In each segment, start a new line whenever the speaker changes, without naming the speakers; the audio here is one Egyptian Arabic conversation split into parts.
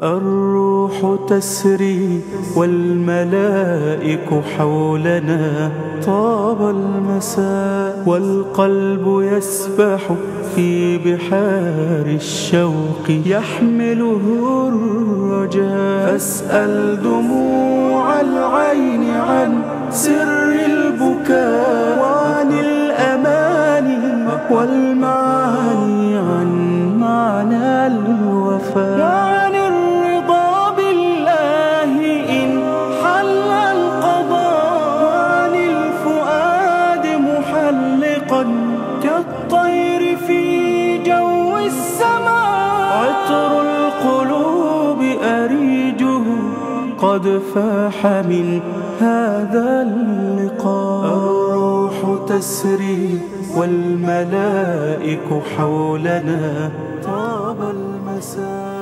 الروح تسري والملائك حولنا طاب المساء والقلب يسبح في بحار الشوق يحمله الرجاء فاسأل دموع العين عن سر البكاء وعن الأماني والمعاني عن معنى الوفاء وعن الرضا بالله إن حل القضاء وعن الفؤاد محلقا كالطير في جو السماء عطر القلوب أريجه قد فاح من هذا اللقاء الروح تسري والملائك حولنا طاب المساء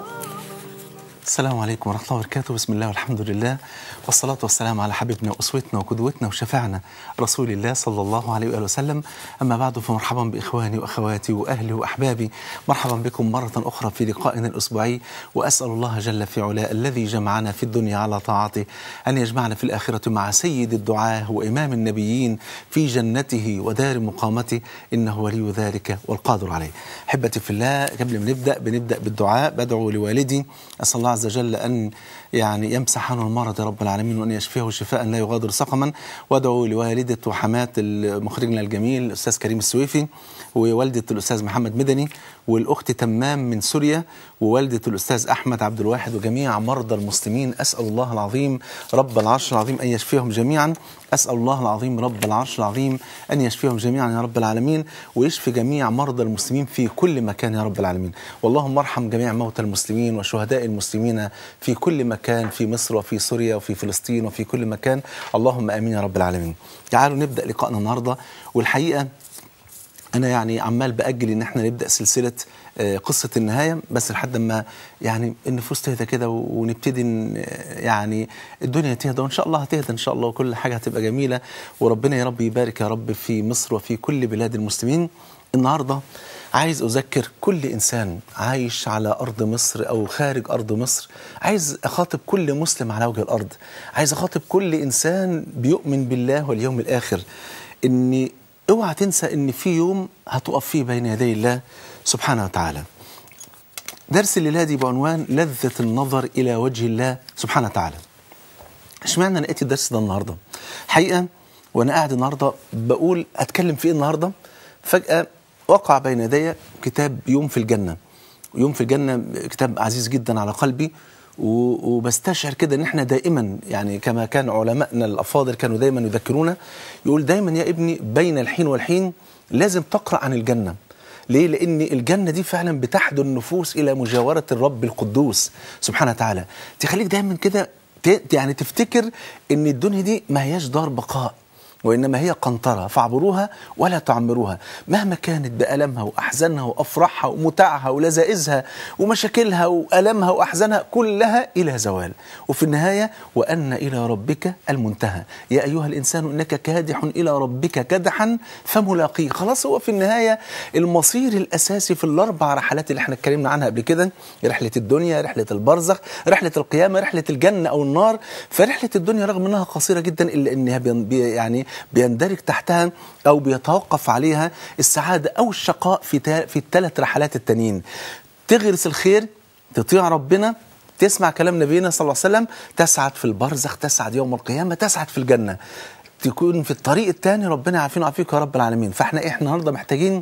السلام عليكم ورحمة الله وبركاته بسم الله والحمد لله والصلاة والسلام على حبيبنا وأسوتنا وقدوتنا وشفعنا رسول الله صلى الله عليه وآله وسلم أما بعد فمرحبا بإخواني وأخواتي وأهلي وأحبابي مرحبا بكم مرة أخرى في لقائنا الأسبوعي وأسأل الله جل في علاه الذي جمعنا في الدنيا على طاعته أن يجمعنا في الآخرة مع سيد الدعاة وإمام النبيين في جنته ودار مقامته إنه ولي ذلك والقادر عليه أحبتي في الله قبل ما نبدأ بنبدأ بالدعاء بدعو لوالدي أسأل الله عز وجل أن يعني يمسح عنه المرض يا رب العالمين وأن يشفيه شفاء لا يغادر سقما وأدعو لوالدة وحماة مخرجنا الجميل الأستاذ كريم السويفي ووالدة الأستاذ محمد مدني والأخت تمام من سوريا ووالدة الأستاذ أحمد عبد الواحد وجميع مرضى المسلمين أسأل الله العظيم رب العرش العظيم أن يشفيهم جميعا أسأل الله العظيم رب العرش العظيم أن يشفيهم جميعا يا رب العالمين ويشفي جميع مرضى المسلمين في كل مكان يا رب العالمين واللهم ارحم جميع موتى المسلمين وشهداء المسلمين في كل مكان في مصر وفي سوريا وفي فلسطين وفي كل مكان اللهم آمين يا رب العالمين تعالوا نبدأ لقائنا النهاردة والحقيقة انا يعني عمال باجل ان احنا نبدا سلسله آه، قصه النهايه بس لحد ما يعني النفوس تهدى كده و- ونبتدي ن- يعني الدنيا تهدى وان شاء الله هتهدى ان شاء الله وكل حاجه هتبقى جميله وربنا يا رب يبارك يا رب في مصر وفي كل بلاد المسلمين النهارده عايز اذكر كل انسان عايش على ارض مصر او خارج ارض مصر عايز اخاطب كل مسلم على وجه الارض عايز اخاطب كل انسان بيؤمن بالله واليوم الاخر ان اوعى تنسى ان في يوم هتقف فيه بين يدي الله سبحانه وتعالى درس الليله دي بعنوان لذة النظر الى وجه الله سبحانه وتعالى اشمعنى لقيت الدرس ده النهارده حقيقه وانا قاعد النهارده بقول اتكلم في ايه النهارده فجاه وقع بين يدي كتاب يوم في الجنه يوم في الجنه كتاب عزيز جدا على قلبي و- وبستشعر كده ان احنا دائما يعني كما كان علمائنا الافاضل كانوا دايما يذكرونا يقول دايما يا ابني بين الحين والحين لازم تقرا عن الجنه ليه؟ لأن الجنة دي فعلا بتحدو النفوس إلى مجاورة الرب القدوس سبحانه وتعالى تخليك دايما كده ت- يعني تفتكر ان الدنيا دي ما هياش دار بقاء وانما هي قنطره فاعبروها ولا تعمروها مهما كانت بالمها واحزانها وافراحها ومتعها ولذائذها ومشاكلها والامها واحزانها كلها الى زوال وفي النهايه وان الى ربك المنتهى يا ايها الانسان انك كادح الى ربك كدحا فملاقيه خلاص هو في النهايه المصير الاساسي في الاربع رحلات اللي احنا اتكلمنا عنها قبل كده رحله الدنيا رحله البرزخ رحله القيامه رحله الجنه او النار فرحله الدنيا رغم انها قصيره جدا الا انها بين بي يعني بيندرج تحتها او بيتوقف عليها السعاده او الشقاء في تا- في الثلاث رحلات التانيين تغرس الخير تطيع ربنا تسمع كلام نبينا صلى الله عليه وسلم تسعد في البرزخ تسعد يوم القيامه تسعد في الجنه تكون في الطريق الثاني ربنا يعافينا ويعافيك يا رب العالمين فاحنا احنا النهارده محتاجين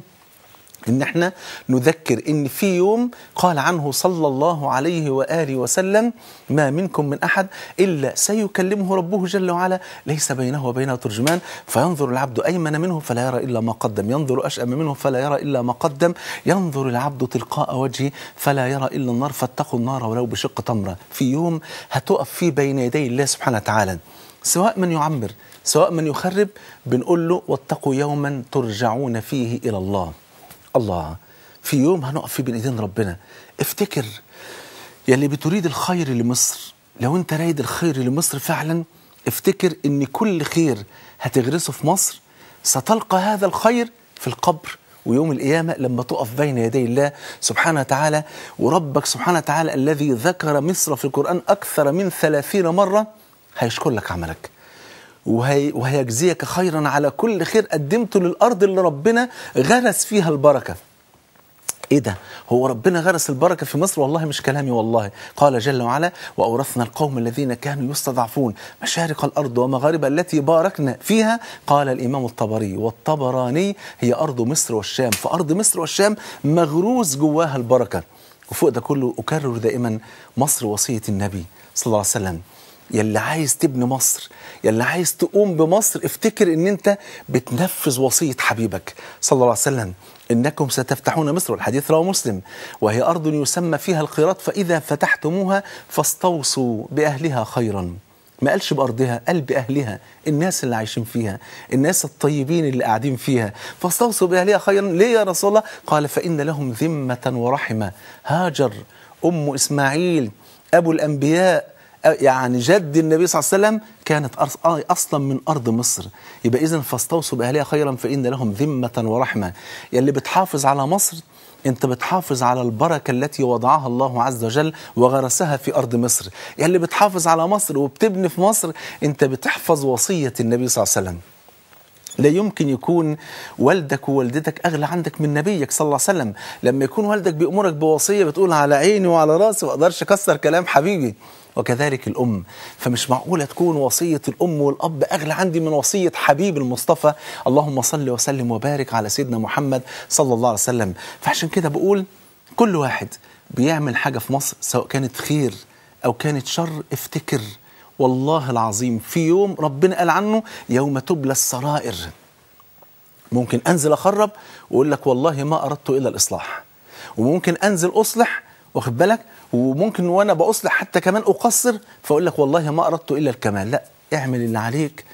ان احنا نذكر ان في يوم قال عنه صلى الله عليه واله وسلم ما منكم من احد الا سيكلمه ربه جل وعلا ليس بينه وبينه ترجمان فينظر العبد ايمن منه فلا يرى الا ما قدم ينظر اشأم منه فلا يرى الا ما قدم ينظر العبد تلقاء وجهه فلا يرى الا النار فاتقوا النار ولو بشق تمره في يوم هتقف فيه بين يدي الله سبحانه وتعالى سواء من يعمر سواء من يخرب بنقول له واتقوا يوما ترجعون فيه الى الله الله في يوم هنقف فيه بين ايدين ربنا افتكر يلي بتريد الخير لمصر لو انت رايد الخير لمصر فعلا افتكر ان كل خير هتغرسه في مصر ستلقى هذا الخير في القبر ويوم القيامة لما تقف بين يدي الله سبحانه وتعالى وربك سبحانه وتعالى الذي ذكر مصر في القرآن أكثر من ثلاثين مرة هيشكر لك عملك وهي وهيجزيك خيرا على كل خير قدمته للأرض اللي ربنا غرس فيها البركة ايه ده هو ربنا غرس البركه في مصر والله مش كلامي والله قال جل وعلا واورثنا القوم الذين كانوا يستضعفون مشارق الارض ومغاربها التي باركنا فيها قال الامام الطبري والطبراني هي ارض مصر والشام فارض مصر والشام مغروس جواها البركه وفوق ده كله اكرر دائما مصر وصيه النبي صلى الله عليه وسلم يلي عايز تبني مصر يلي عايز تقوم بمصر افتكر ان انت بتنفذ وصية حبيبك صلى الله عليه وسلم انكم ستفتحون مصر والحديث رواه مسلم وهي ارض يسمى فيها القيراط فاذا فتحتموها فاستوصوا باهلها خيرا ما قالش بأرضها قال بأهلها الناس اللي عايشين فيها الناس الطيبين اللي قاعدين فيها فاستوصوا بأهلها خيرا ليه يا رسول الله قال فإن لهم ذمة ورحمة هاجر أم إسماعيل أبو الأنبياء يعني جد النبي صلى الله عليه وسلم كانت أرس- آه اصلا من ارض مصر يبقى اذا فاستوصوا باهلها خيرا فان لهم ذمه ورحمه يلي بتحافظ على مصر انت بتحافظ على البركه التي وضعها الله عز وجل وغرسها في ارض مصر يلي بتحافظ على مصر وبتبني في مصر انت بتحفظ وصيه النبي صلى الله عليه وسلم لا يمكن يكون والدك ووالدتك اغلى عندك من نبيك صلى الله عليه وسلم لما يكون والدك بيامرك بوصيه بتقول على عيني وعلى راسي ما اقدرش اكسر كلام حبيبي وكذلك الام فمش معقوله تكون وصيه الام والاب اغلى عندي من وصيه حبيب المصطفى اللهم صل وسلم وبارك على سيدنا محمد صلى الله عليه وسلم فعشان كده بقول كل واحد بيعمل حاجه في مصر سواء كانت خير او كانت شر افتكر والله العظيم في يوم ربنا قال عنه يوم تبلى السرائر ممكن انزل اخرب واقول لك والله ما اردت الا الاصلاح وممكن انزل اصلح واخد بالك وممكن وانا باصلح حتى كمان اقصر فاقول لك والله ما اردت الا الكمال لا اعمل اللي عليك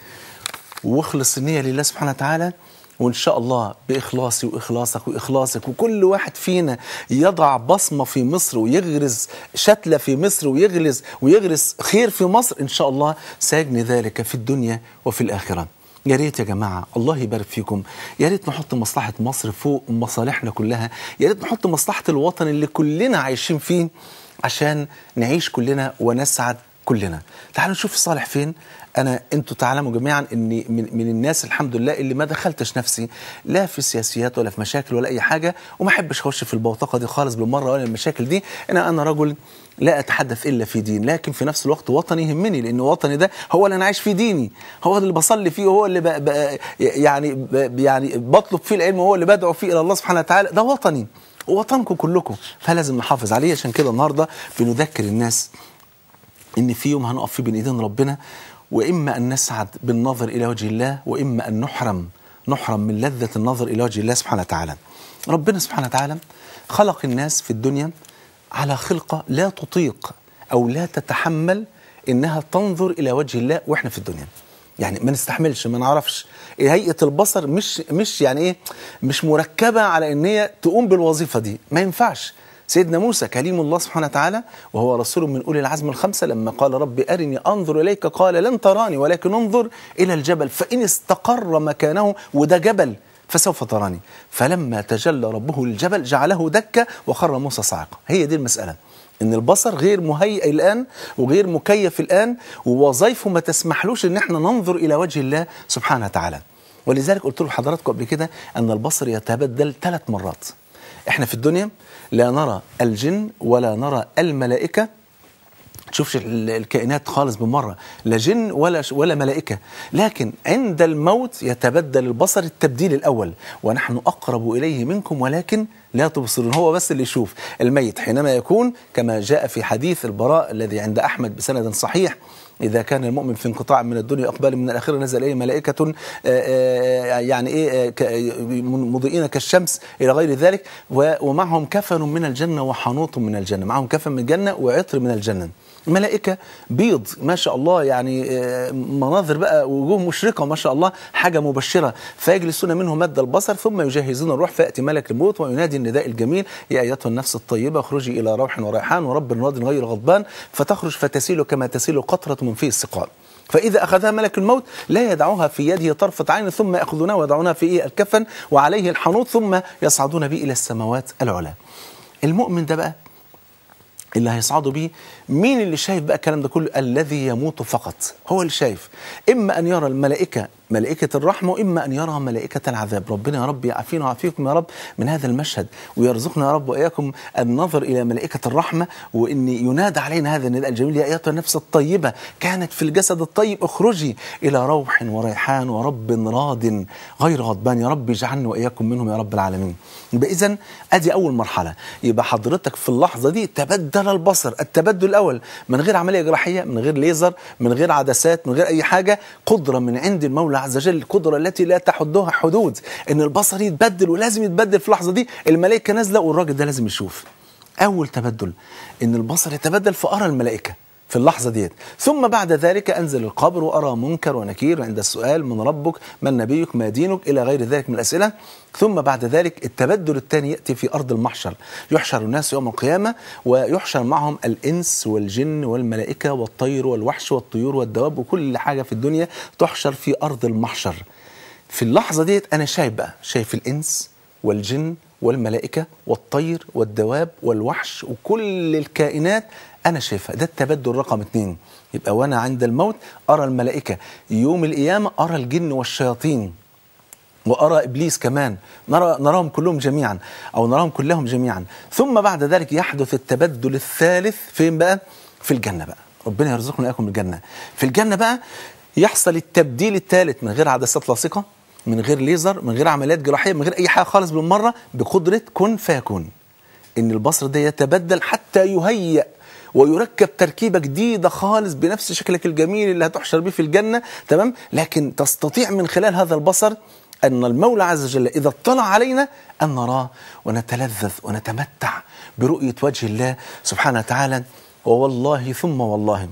واخلص النيه لله سبحانه وتعالى وان شاء الله باخلاصي واخلاصك واخلاصك وكل واحد فينا يضع بصمه في مصر ويغرز شتله في مصر ويغرز ويغرس خير في مصر ان شاء الله سيجني ذلك في الدنيا وفي الاخره يا ريت يا جماعه الله يبارك فيكم يا ريت نحط مصلحه مصر فوق مصالحنا كلها يا ريت نحط مصلحه الوطن اللي كلنا عايشين فيه عشان نعيش كلنا ونسعد كلنا تعالوا نشوف صالح فين انا انتوا تعلموا جميعا اني من, من الناس الحمد لله اللي ما دخلتش نفسي لا في سياسيات ولا في مشاكل ولا اي حاجه وما احبش اخش في البوتقه دي خالص بالمره ولا المشاكل دي انا انا رجل لا اتحدث الا في دين لكن في نفس الوقت وطني يهمني لان وطني ده هو اللي انا عايش فيه ديني هو اللي بصلي فيه وهو اللي ب... ب... يعني ب... يعني بطلب فيه العلم وهو اللي بدعو فيه الى الله سبحانه وتعالى ده وطني ووطنكم كلكم فلازم نحافظ عليه عشان كده النهارده بنذكر الناس ان في يوم هنقف فيه بين ايدين ربنا واما ان نسعد بالنظر الى وجه الله واما ان نحرم نحرم من لذه النظر الى وجه الله سبحانه وتعالى. ربنا سبحانه وتعالى خلق الناس في الدنيا على خلقه لا تطيق او لا تتحمل انها تنظر الى وجه الله واحنا في الدنيا. يعني ما نستحملش ما نعرفش هيئه البصر مش مش يعني ايه مش مركبه على ان هي تقوم بالوظيفه دي ما ينفعش سيدنا موسى كليم الله سبحانه وتعالى وهو رسول من اولي العزم الخمسه لما قال رب ارني انظر اليك قال لن تراني ولكن انظر الى الجبل فان استقر مكانه وده جبل فسوف تراني فلما تجلى ربه للجبل جعله دكه وخر موسى صاعقه هي دي المساله ان البصر غير مهيئ الان وغير مكيف الان ووظائفه ما تسمحلوش ان احنا ننظر الى وجه الله سبحانه وتعالى ولذلك قلت لحضراتكم قبل كده ان البصر يتبدل ثلاث مرات احنا في الدنيا لا نرى الجن ولا نرى الملائكه تشوفش ال- الكائنات خالص بالمره لا جن ولا ش- ولا ملائكه لكن عند الموت يتبدل البصر التبديل الاول ونحن اقرب اليه منكم ولكن لا تبصرون هو بس اللي يشوف الميت حينما يكون كما جاء في حديث البراء الذي عند احمد بسند صحيح إذا كان المؤمن في انقطاع من الدنيا إقبال من الآخرة نزل إليه ملائكة آه، آه، يعني إيه آه، ك- مضيئين كالشمس إلى غير ذلك و- ومعهم كفن من الجنة وحنوط من الجنة معهم كفن من الجنة وعطر من الجنة ملائكة بيض ما شاء الله يعني آه، مناظر بقى وجوه مشرقة ما شاء الله حاجة مبشرة فيجلسون منه مد البصر ثم يجهزون الروح فيأتي ملك الموت وينادي النداء الجميل يا أيتها النفس الطيبة اخرجي إلى روح وريحان ورب راض غير غضبان فتخرج فتسيل كما تسيل قطرة من فيه السقاء فإذا أخذها ملك الموت لا يدعوها في يده طرفة عين ثم يأخذونها ويضعونها في إيه الكفن وعليه الحنوط ثم يصعدون به إلى السماوات العلى المؤمن ده بقى اللي هيصعدوا بيه مين اللي شايف بقى الكلام ده كله الذي يموت فقط هو اللي شايف إما أن يرى الملائكة ملائكة الرحمة وإما أن يرى ملائكة العذاب ربنا يا رب يعافينا ويعافيكم يا رب من هذا المشهد ويرزقنا يا رب وإياكم النظر إلى ملائكة الرحمة وإن ينادى علينا هذا النداء الجميل يا أيتها النفس الطيبة كانت في الجسد الطيب اخرجي إلى روح وريحان ورب راض غير غضبان يا رب اجعلني وإياكم منهم يا رب العالمين يبقى إذا أدي أول مرحلة يبقى حضرتك في اللحظة دي تبدل البصر التبدل الأول من غير عملية جراحية من غير ليزر من غير عدسات من غير أي حاجة قدرة من عند المولى عز وجل القدرة التي لا تحدها حدود إن البصر يتبدل ولازم يتبدل في اللحظة دي الملائكة نازلة والراجل ده لازم يشوف أول تبدل إن البصر يتبدل فأرى الملائكة في اللحظة ديت ثم بعد ذلك أنزل القبر وأرى منكر ونكير عند السؤال من ربك من نبيك ما دينك إلى غير ذلك من الأسئلة ثم بعد ذلك التبدل الثاني يأتي في أرض المحشر يحشر الناس يوم القيامة ويحشر معهم الإنس والجن والملائكة والطير والوحش والطيور والدواب وكل حاجة في الدنيا تحشر في أرض المحشر في اللحظة ديت أنا شايف بقى شايف الإنس والجن والملائكة والطير والدواب والوحش وكل الكائنات أنا شايفها ده التبدل رقم اتنين يبقى وأنا عند الموت أرى الملائكة يوم القيامة أرى الجن والشياطين وأرى إبليس كمان نرى نراهم كلهم جميعا أو نراهم كلهم جميعا ثم بعد ذلك يحدث التبدل الثالث فين بقى في الجنة بقى ربنا يرزقنا إياكم الجنة في الجنة بقى يحصل التبديل الثالث من غير عدسات لاصقة من غير ليزر من غير عمليات جراحية من غير أي حاجة خالص بالمرة بقدرة كن فيكون إن البصر ده يتبدل حتى يهيأ ويركب تركيبة جديدة خالص بنفس شكلك الجميل اللي هتحشر بيه في الجنة تمام لكن تستطيع من خلال هذا البصر أن المولى عز وجل إذا اطلع علينا أن نراه ونتلذذ ونتمتع برؤية وجه الله سبحانه وتعالى ووالله ثم والله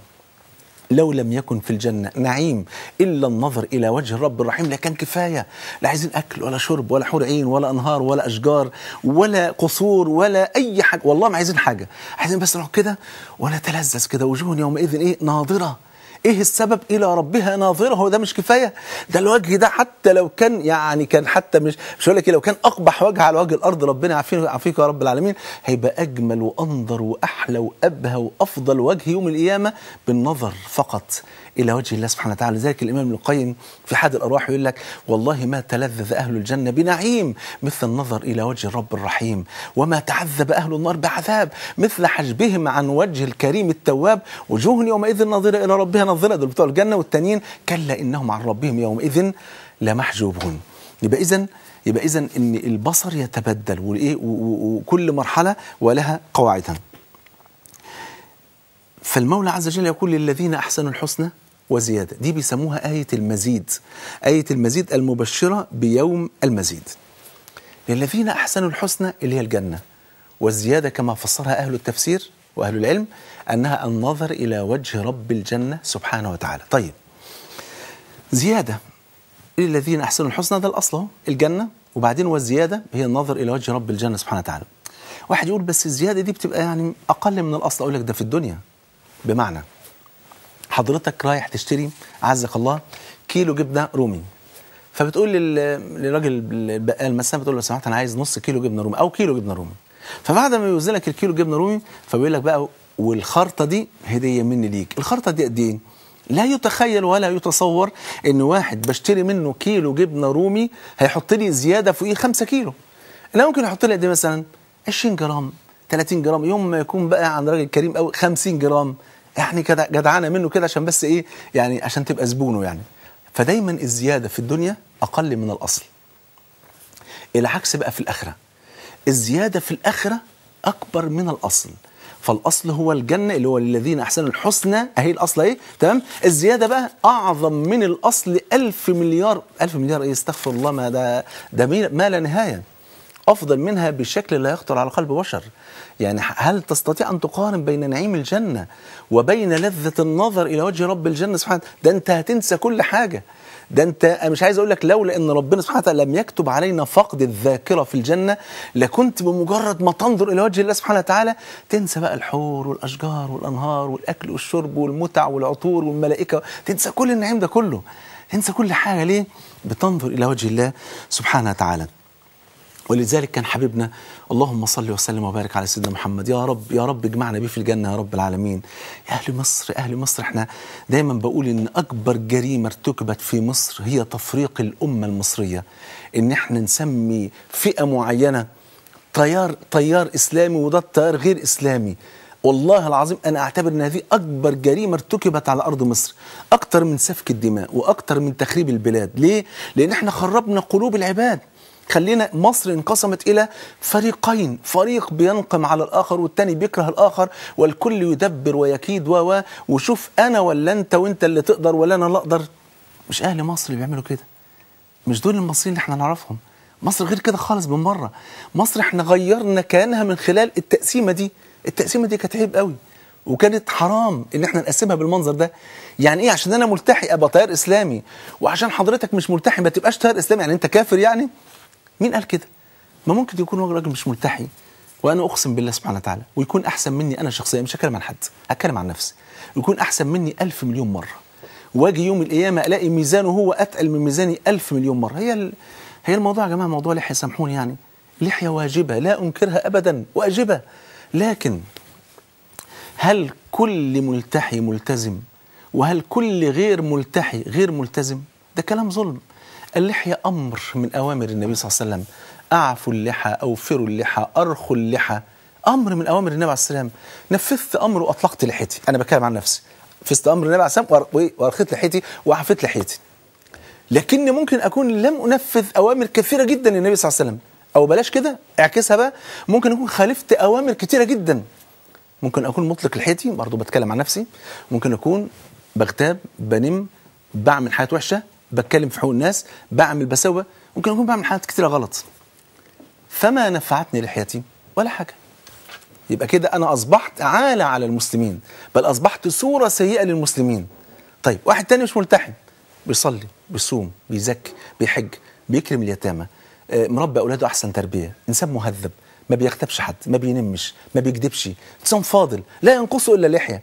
لو لم يكن في الجنة نعيم إلا النظر إلى وجه الرب الرحيم لكان كفاية لا عايزين أكل ولا شرب ولا حور عين ولا أنهار ولا أشجار ولا قصور ولا أي حاجة والله ما عايزين حاجة عايزين بس نقعد كده ونتلذذ كده وجوه يومئذ إيه ناظرة ايه السبب الى ربها ناظره هو ده مش كفايه ده الوجه ده حتى لو كان يعني كان حتى مش مش هقول لك إيه، لو كان اقبح وجه على وجه الارض ربنا يعافينا ويعافيك يا رب العالمين هيبقى اجمل وانظر واحلى وابهى وافضل وجه يوم القيامه بالنظر فقط الى وجه الله سبحانه وتعالى لذلك الامام ابن القيم في حاد الارواح يقول لك والله ما تلذذ اهل الجنه بنعيم مثل النظر الى وجه الرب الرحيم وما تعذب اهل النار بعذاب مثل حجبهم عن وجه الكريم التواب وجوه يومئذ ناظره الى ربها ناظره دول بتوع الجنه والتانيين كلا انهم عن ربهم يومئذ لمحجوبون يبقى اذا يبقى اذا ان البصر يتبدل وايه و- و- وكل مرحله ولها قواعدها فالمولى عز وجل يقول للذين احسنوا الحسنى وزياده دي بيسموها ايه المزيد ايه المزيد المبشره بيوم المزيد للذين احسنوا الحسنى اللي هي الجنه والزياده كما فسرها اهل التفسير واهل العلم انها النظر الى وجه رب الجنه سبحانه وتعالى طيب زياده للذين احسنوا الحسنى ده الاصل اهو الجنه وبعدين والزياده هي النظر الى وجه رب الجنه سبحانه وتعالى واحد يقول بس الزياده دي بتبقى يعني اقل من الاصل اقول لك ده في الدنيا بمعنى حضرتك رايح تشتري عزك الله كيلو جبنه رومي فبتقول لل- للراجل البقال مثلا بتقول له لو سمحت انا عايز نص كيلو جبنه رومي او كيلو جبنه رومي فبعد ما يوزن لك الكيلو جبنه رومي فبيقول لك بقى والخرطه دي هديه مني ليك الخرطه دي قد ايه لا يتخيل ولا يتصور ان واحد بشتري منه كيلو جبنه رومي هيحط لي زياده فوقيه 5 كيلو لا ممكن يحط لي قد ايه مثلا 20 جرام 30 جرام يوم ما يكون بقى عند راجل كريم قوي 50 جرام يعني كده جدعانه منه كده عشان بس ايه يعني عشان تبقى زبونه يعني فدايما الزياده في الدنيا اقل من الاصل العكس بقى في الاخره الزياده في الاخره اكبر من الاصل فالاصل هو الجنه اللي هو للذين احسنوا الحسنى اهي الاصل اهي تمام الزياده بقى اعظم من الاصل ألف مليار ألف مليار ايه استغفر الله ما ده ده مي- ما لا نهايه أفضل منها بشكل لا يخطر على قلب بشر يعني هل تستطيع أن تقارن بين نعيم الجنة وبين لذة النظر إلى وجه رب الجنة سبحانه ده أنت هتنسى كل حاجة ده انت أنا مش عايز اقول لك لولا ان ربنا سبحانه وتعالى لم يكتب علينا فقد الذاكره في الجنه لكنت بمجرد ما تنظر الى وجه الله سبحانه وتعالى تنسى بقى الحور والاشجار والانهار والاكل والشرب والمتع والعطور والملائكه تنسى كل النعيم ده كله تنسى كل حاجه ليه؟ بتنظر الى وجه الله سبحانه وتعالى ولذلك كان حبيبنا اللهم صل وسلم وبارك على سيدنا محمد يا رب يا رب اجمعنا بيه في الجنه يا رب العالمين يا اهل مصر اهل مصر احنا دايما بقول ان اكبر جريمه ارتكبت في مصر هي تفريق الامه المصريه ان احنا نسمي فئه معينه تيار تيار اسلامي وده تيار غير اسلامي والله العظيم انا اعتبر ان هذه اكبر جريمه ارتكبت على ارض مصر اكتر من سفك الدماء واكتر من تخريب البلاد ليه لان احنا خربنا قلوب العباد خلينا مصر انقسمت الى فريقين فريق بينقم على الاخر والتاني بيكره الاخر والكل يدبر ويكيد و و وشوف انا ولا انت وانت اللي تقدر ولا انا اللي اقدر مش اهل مصر اللي بيعملوا كده مش دول المصريين اللي احنا نعرفهم مصر غير كده خالص من بره مصر احنا غيرنا كيانها من خلال التقسيمه دي التقسيمه دي كانت عيب قوي وكانت حرام ان احنا نقسمها بالمنظر ده يعني ايه عشان انا ملتحي ابقى تيار اسلامي وعشان حضرتك مش ملتحي ما تبقاش تيار اسلامي يعني انت كافر يعني مين قال كده ما ممكن يكون راجل مش ملتحي وانا اقسم بالله سبحانه وتعالى ويكون احسن مني انا شخصيا مش هتكلم عن حد هتكلم عن نفسي يكون احسن مني ألف مليون مره واجي يوم القيامه الاقي ميزانه هو اتقل من ميزاني ألف مليون مره هي ال... هي الموضوع يا جماعه موضوع لحيه سامحوني يعني لحيه واجبه لا انكرها ابدا واجبه لكن هل كل ملتحي ملتزم وهل كل غير ملتحي غير ملتزم ده كلام ظلم اللحية أمر من أوامر النبي صلى الله عليه وسلم أعفوا اللحى أوفروا اللحى أرخوا اللحى أمر من أوامر النبي عليه السلام نفذت أمر وأطلقت لحيتي أنا بتكلم عن نفسي نفذت أمر النبي عليه السلام وأر- وأرخيت لحيتي وعفيت لحيتي لكني ممكن أكون لم أنفذ أوامر كثيرة جدا للنبي صلى الله عليه وسلم أو بلاش كده اعكسها بقى ممكن أكون خالفت أوامر كثيرة جدا ممكن اكون مطلق لحيتي برضه بتكلم عن نفسي ممكن اكون بغتاب بنم بعمل حاجات وحشه بتكلم في حقوق الناس بعمل بسوى ممكن اكون بعمل حاجات كتيره غلط فما نفعتني لحيتي ولا حاجه يبقى كده انا اصبحت عالة على المسلمين بل اصبحت صوره سيئه للمسلمين طيب واحد تاني مش ملتحي بيصلي بيصوم بيزكي بيحج بيكرم اليتامى آه، مربي اولاده احسن تربيه انسان مهذب ما بيغتابش حد ما بينمش ما بيكذبش انسان فاضل لا ينقصه الا لحيه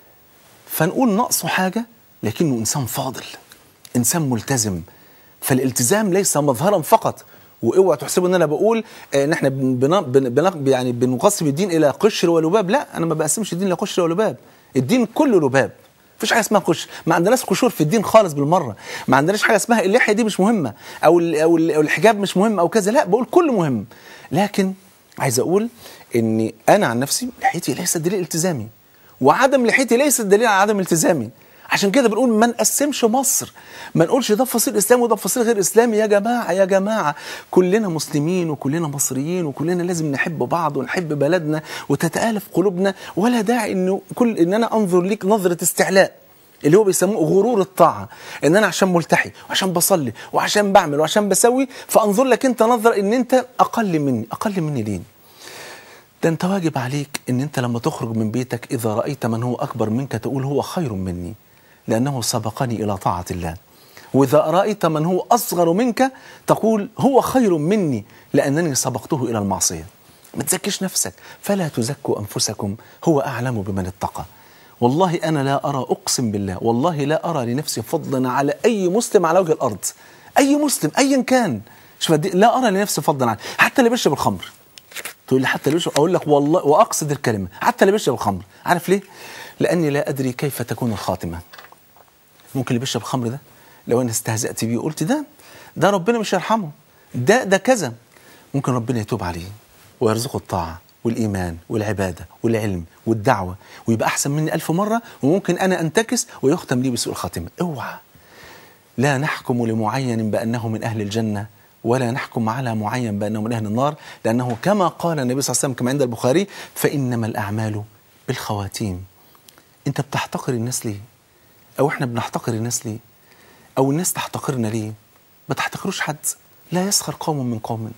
فنقول ناقصه حاجه لكنه انسان فاضل انسان ملتزم فالالتزام ليس مظهرا فقط واوعى تحسبوا ان انا بقول آه، ان احنا بن بن بن بن يعني بنقسم الدين الى قشر ولباب لا انا ما بقسمش الدين الى قشر ولباب الدين كله لباب مفيش حاجه اسمها قشر ما عندناش قشور في الدين خالص بالمره ما عندناش حاجه اسمها اللحيه دي مش مهمه او ال او, ال أو الحجاب مش مهم او كذا لا بقول كله مهم لكن عايز اقول ان انا عن نفسي لحيتي ليست دليل التزامي وعدم لحيتي ليست دليل على عدم التزامي عشان كده بنقول ما نقسمش مصر ما نقولش ده فصيل اسلامي وده فصيل غير اسلامي يا جماعه يا جماعه كلنا مسلمين وكلنا مصريين وكلنا لازم نحب بعض ونحب بلدنا وتتالف قلوبنا ولا داعي انه كل ان انا انظر ليك نظره استعلاء اللي هو بيسموه غرور الطاعه ان انا عشان ملتحي وعشان بصلي وعشان بعمل وعشان بسوي فانظر لك انت نظره ان انت اقل مني اقل مني ليه ده انت واجب عليك ان انت لما تخرج من بيتك اذا رايت من هو اكبر منك تقول هو خير مني لانه سبقني الى طاعه الله واذا رايت من هو اصغر منك تقول هو خير مني لانني سبقته الى المعصيه ما تزكيش نفسك فلا تزكوا انفسكم هو اعلم بمن اتقى والله انا لا ارى اقسم بالله والله لا ارى لنفسي فضلا على اي مسلم على وجه الارض اي مسلم ايا كان شوف قد إيه، لا ارى لنفسي فضلا على حتى اللي بيشرب الخمر تقول لي حتى اللي بيشرب اقول لك والله واقصد الكلمه حتى اللي بيشرب الخمر عارف ليه لاني لا ادري كيف تكون الخاتمه ممكن اللي بيشرب الخمر ده لو انا استهزأت بيه وقلت ده ده ربنا مش يرحمه ده ده كذا ممكن ربنا يتوب عليه ويرزقه الطاعة والإيمان والعبادة والعلم والدعوة ويبقى أحسن مني ألف مرة وممكن أنا أنتكس ويختم لي بسوء الخاتمة اوعى لا نحكم لمعين بأنه من أهل الجنة ولا نحكم على معين بأنه من أهل النار لأنه كما قال النبي صلى الله عليه وسلم كما عند البخاري فإنما الأعمال بالخواتيم أنت بتحتقر الناس ليه أو إحنا بنحتقر الناس ليه أو الناس تحتقرنا ليه ما تحتقروش حد لا يسخر قوم من قوم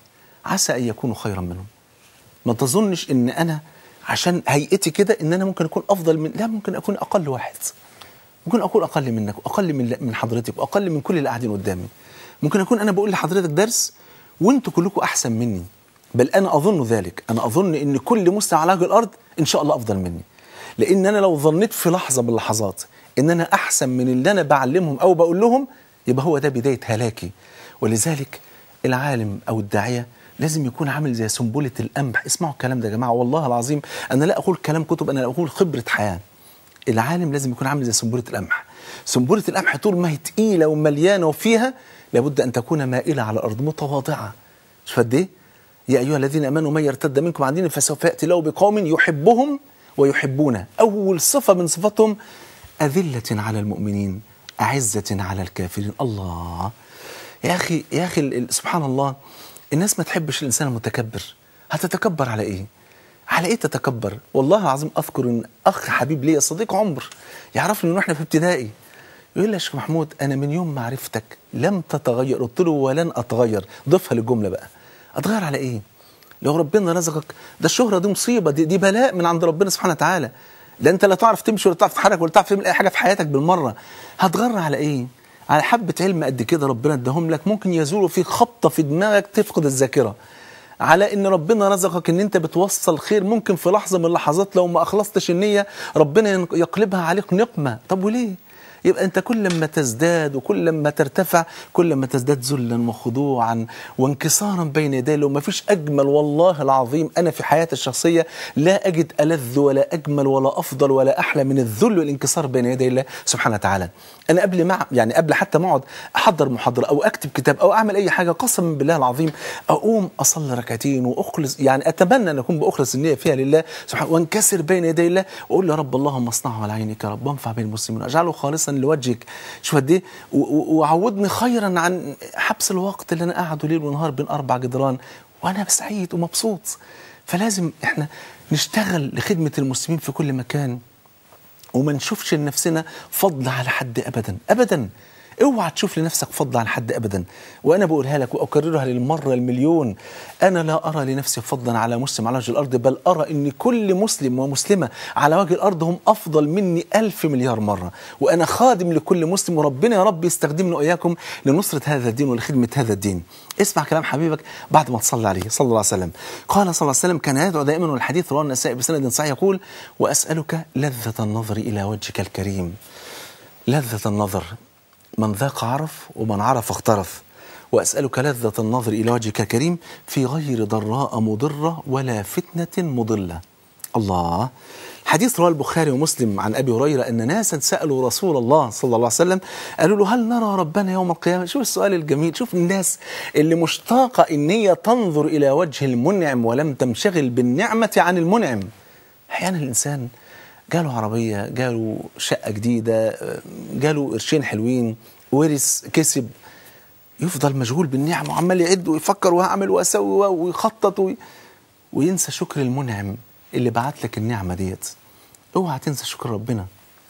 عسى ان يكونوا خيرا منهم ما تظنش ان انا عشان هيئتي كده ان انا ممكن اكون افضل من لا ممكن اكون اقل واحد ممكن اكون اقل منك واقل من من حضرتك واقل من كل اللي قاعدين قدامي ممكن اكون انا بقول لحضرتك درس وانتوا كلكم احسن مني بل انا اظن ذلك انا اظن ان كل مسلم على وجه الارض ان شاء الله افضل مني لان انا لو ظنيت في لحظه من اللحظات ان انا احسن من اللي انا بعلمهم او بقول لهم يبقى هو ده بدايه هلاكي ولذلك العالم او الداعيه لازم يكون عامل زي سنبله القمح اسمعوا الكلام ده يا جماعه والله العظيم انا لا اقول كلام كتب انا لا اقول خبره حياه العالم لازم يكون عامل زي سنبله القمح سنبله القمح طول ما هي تقيله ومليانه وفيها لابد ان تكون مائله على الارض متواضعه شوف قد ايه يا ايها الذين امنوا من يرتد منكم عن دينه فسوف ياتي الله بقوم يحبهم ويحبونه اول صفه من صفاتهم اذله على المؤمنين اعزه على الكافرين الله يا اخي يا اخي ال- ال- سبحان الله الناس ما تحبش الانسان المتكبر هتتكبر على ايه على ايه تتكبر والله العظيم اذكر ان اخ حبيب ليا صديق عمر يعرفني من واحنا في ابتدائي يقول لي يا شيخ محمود انا من يوم ما عرفتك لم تتغير قلت له ولن اتغير ضيفها للجمله بقى اتغير على ايه لو ربنا رزقك ده الشهره دي مصيبه دي, دي بلاء من عند ربنا سبحانه وتعالى لا انت لا تعرف تمشي ولا تعرف تتحرك ولا تعرف تعمل اي حاجه في حياتك بالمره هتغر على ايه على حبه علم قد كده ربنا اداهم لك ممكن يزولوا فيك خبطه في دماغك تفقد الذاكره على ان ربنا رزقك ان انت بتوصل خير ممكن في لحظه من اللحظات لو ما اخلصتش النيه ربنا ين- يقلبها عليك نقمه طب وليه يبقى انت كل ما تزداد وكل ما ترتفع كل ما تزداد ذلا وخضوعا وانكسارا بين يدي الله وما فيش اجمل والله العظيم انا في حياتي الشخصيه لا اجد الذ ولا اجمل ولا افضل ولا احلى من الذل والانكسار بين يدي الله سبحانه وتعالى انا قبل ما يعني قبل حتى ما اقعد احضر محاضره او اكتب كتاب او اعمل اي حاجه قسما بالله العظيم اقوم اصلي ركعتين واخلص يعني اتمنى ان اكون باخلص النيه فيها لله سبحانه وانكسر بين يدي الله واقول يا رب اللهم اصنعه على عينك يا رب وانفع بين المسلمين واجعله خالصا لوجهك شوف قد ايه و- و- وعودني خيرا عن حبس الوقت اللي انا قاعده ليل ونهار بين اربع جدران وانا سعيد ومبسوط فلازم احنا نشتغل لخدمه المسلمين في كل مكان وما نشوفش لنفسنا فضل على حد ابدا ابدا اوعى تشوف لنفسك فضل على حد ابدا وانا بقولها لك واكررها للمره المليون انا لا ارى لنفسي فضلا على مسلم على وجه الارض بل ارى ان كل مسلم ومسلمه على وجه الارض هم افضل مني ألف مليار مره وانا خادم لكل مسلم وربنا يا رب يستخدمني واياكم لنصره هذا الدين ولخدمه هذا الدين اسمع كلام حبيبك بعد ما تصلي عليه صلى الله عليه وسلم قال صلى الله عليه وسلم كان يدعو دائما والحديث رواه النسائي بسند صحيح يقول واسالك لذه النظر الى وجهك الكريم لذة النظر من ذاق عرف ومن عرف اخترف وأسألك لذة النظر إلى وجهك الكريم في غير ضراء مضرة ولا فتنة مضلة الله حديث رواه البخاري ومسلم عن أبي هريرة أن ناسا سألوا رسول الله صلى الله عليه وسلم قالوا له هل نرى ربنا يوم القيامة شوف السؤال الجميل شوف الناس اللي مشتاقة إن هي تنظر إلى وجه المنعم ولم تنشغل بالنعمة عن المنعم أحيانا الإنسان جاله عربية جاله شقة جديدة جاله قرشين حلوين ورث كسب يفضل مشغول بالنعم وعمال يعد ويفكر وهعمل واسوي ويخطط وي... وينسى شكر المنعم اللي بعت لك النعمة ديت اوعى تنسى شكر ربنا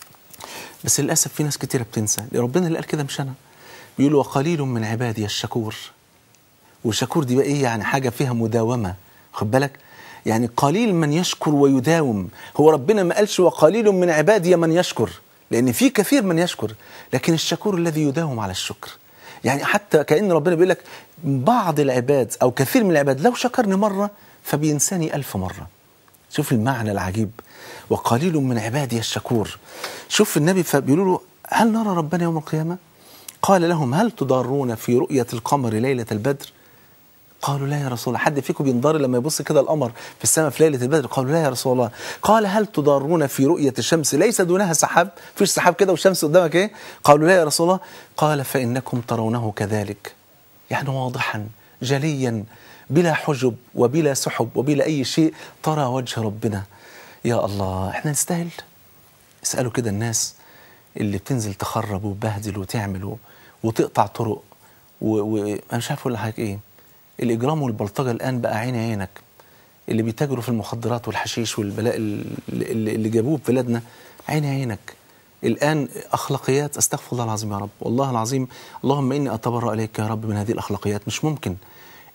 بس للأسف في ناس كتيرة بتنسى ربنا اللي قال كده مش أنا بيقول وقليل من عبادي الشكور والشكور دي بقى ايه يعني حاجة فيها مداومة خد بالك يعني قليل من يشكر ويداوم هو ربنا ما قالش وقليل من عبادي من يشكر لأن في كثير من يشكر لكن الشكور الذي يداوم على الشكر يعني حتى كأن ربنا بيقول لك بعض العباد أو كثير من العباد لو شكرني مرة فبينساني ألف مرة شوف المعنى العجيب وقليل من عبادي الشكور شوف النبي فبيقولوا له هل نرى ربنا يوم القيامة قال لهم هل تضارون في رؤية القمر ليلة البدر قالوا لا يا رسول الله حد فيكم بينضر لما يبص كده القمر في السماء في ليله البدر قالوا لا يا رسول الله قال هل تضارون في رؤيه الشمس ليس دونها سحاب فيش سحاب كده والشمس قدامك ايه قالوا لا يا رسول الله قال فانكم ترونه كذلك يعني واضحا جليا بلا حجب وبلا سحب وبلا اي شيء ترى وجه ربنا يا الله احنا نستاهل اسالوا كده الناس اللي بتنزل تخرب وتبهدل وتعمل و- وتقطع طرق وانا مش عارف اقول لحضرتك ايه الاجرام والبلطجه الان بقى عيني عينك اللي بيتاجروا في المخدرات والحشيش والبلاء اللي, اللي اللي جابوه في بلادنا عيني عينك الان اخلاقيات استغفر الله العظيم يا رب والله العظيم اللهم اني اتبرأ اليك يا رب من هذه الاخلاقيات مش ممكن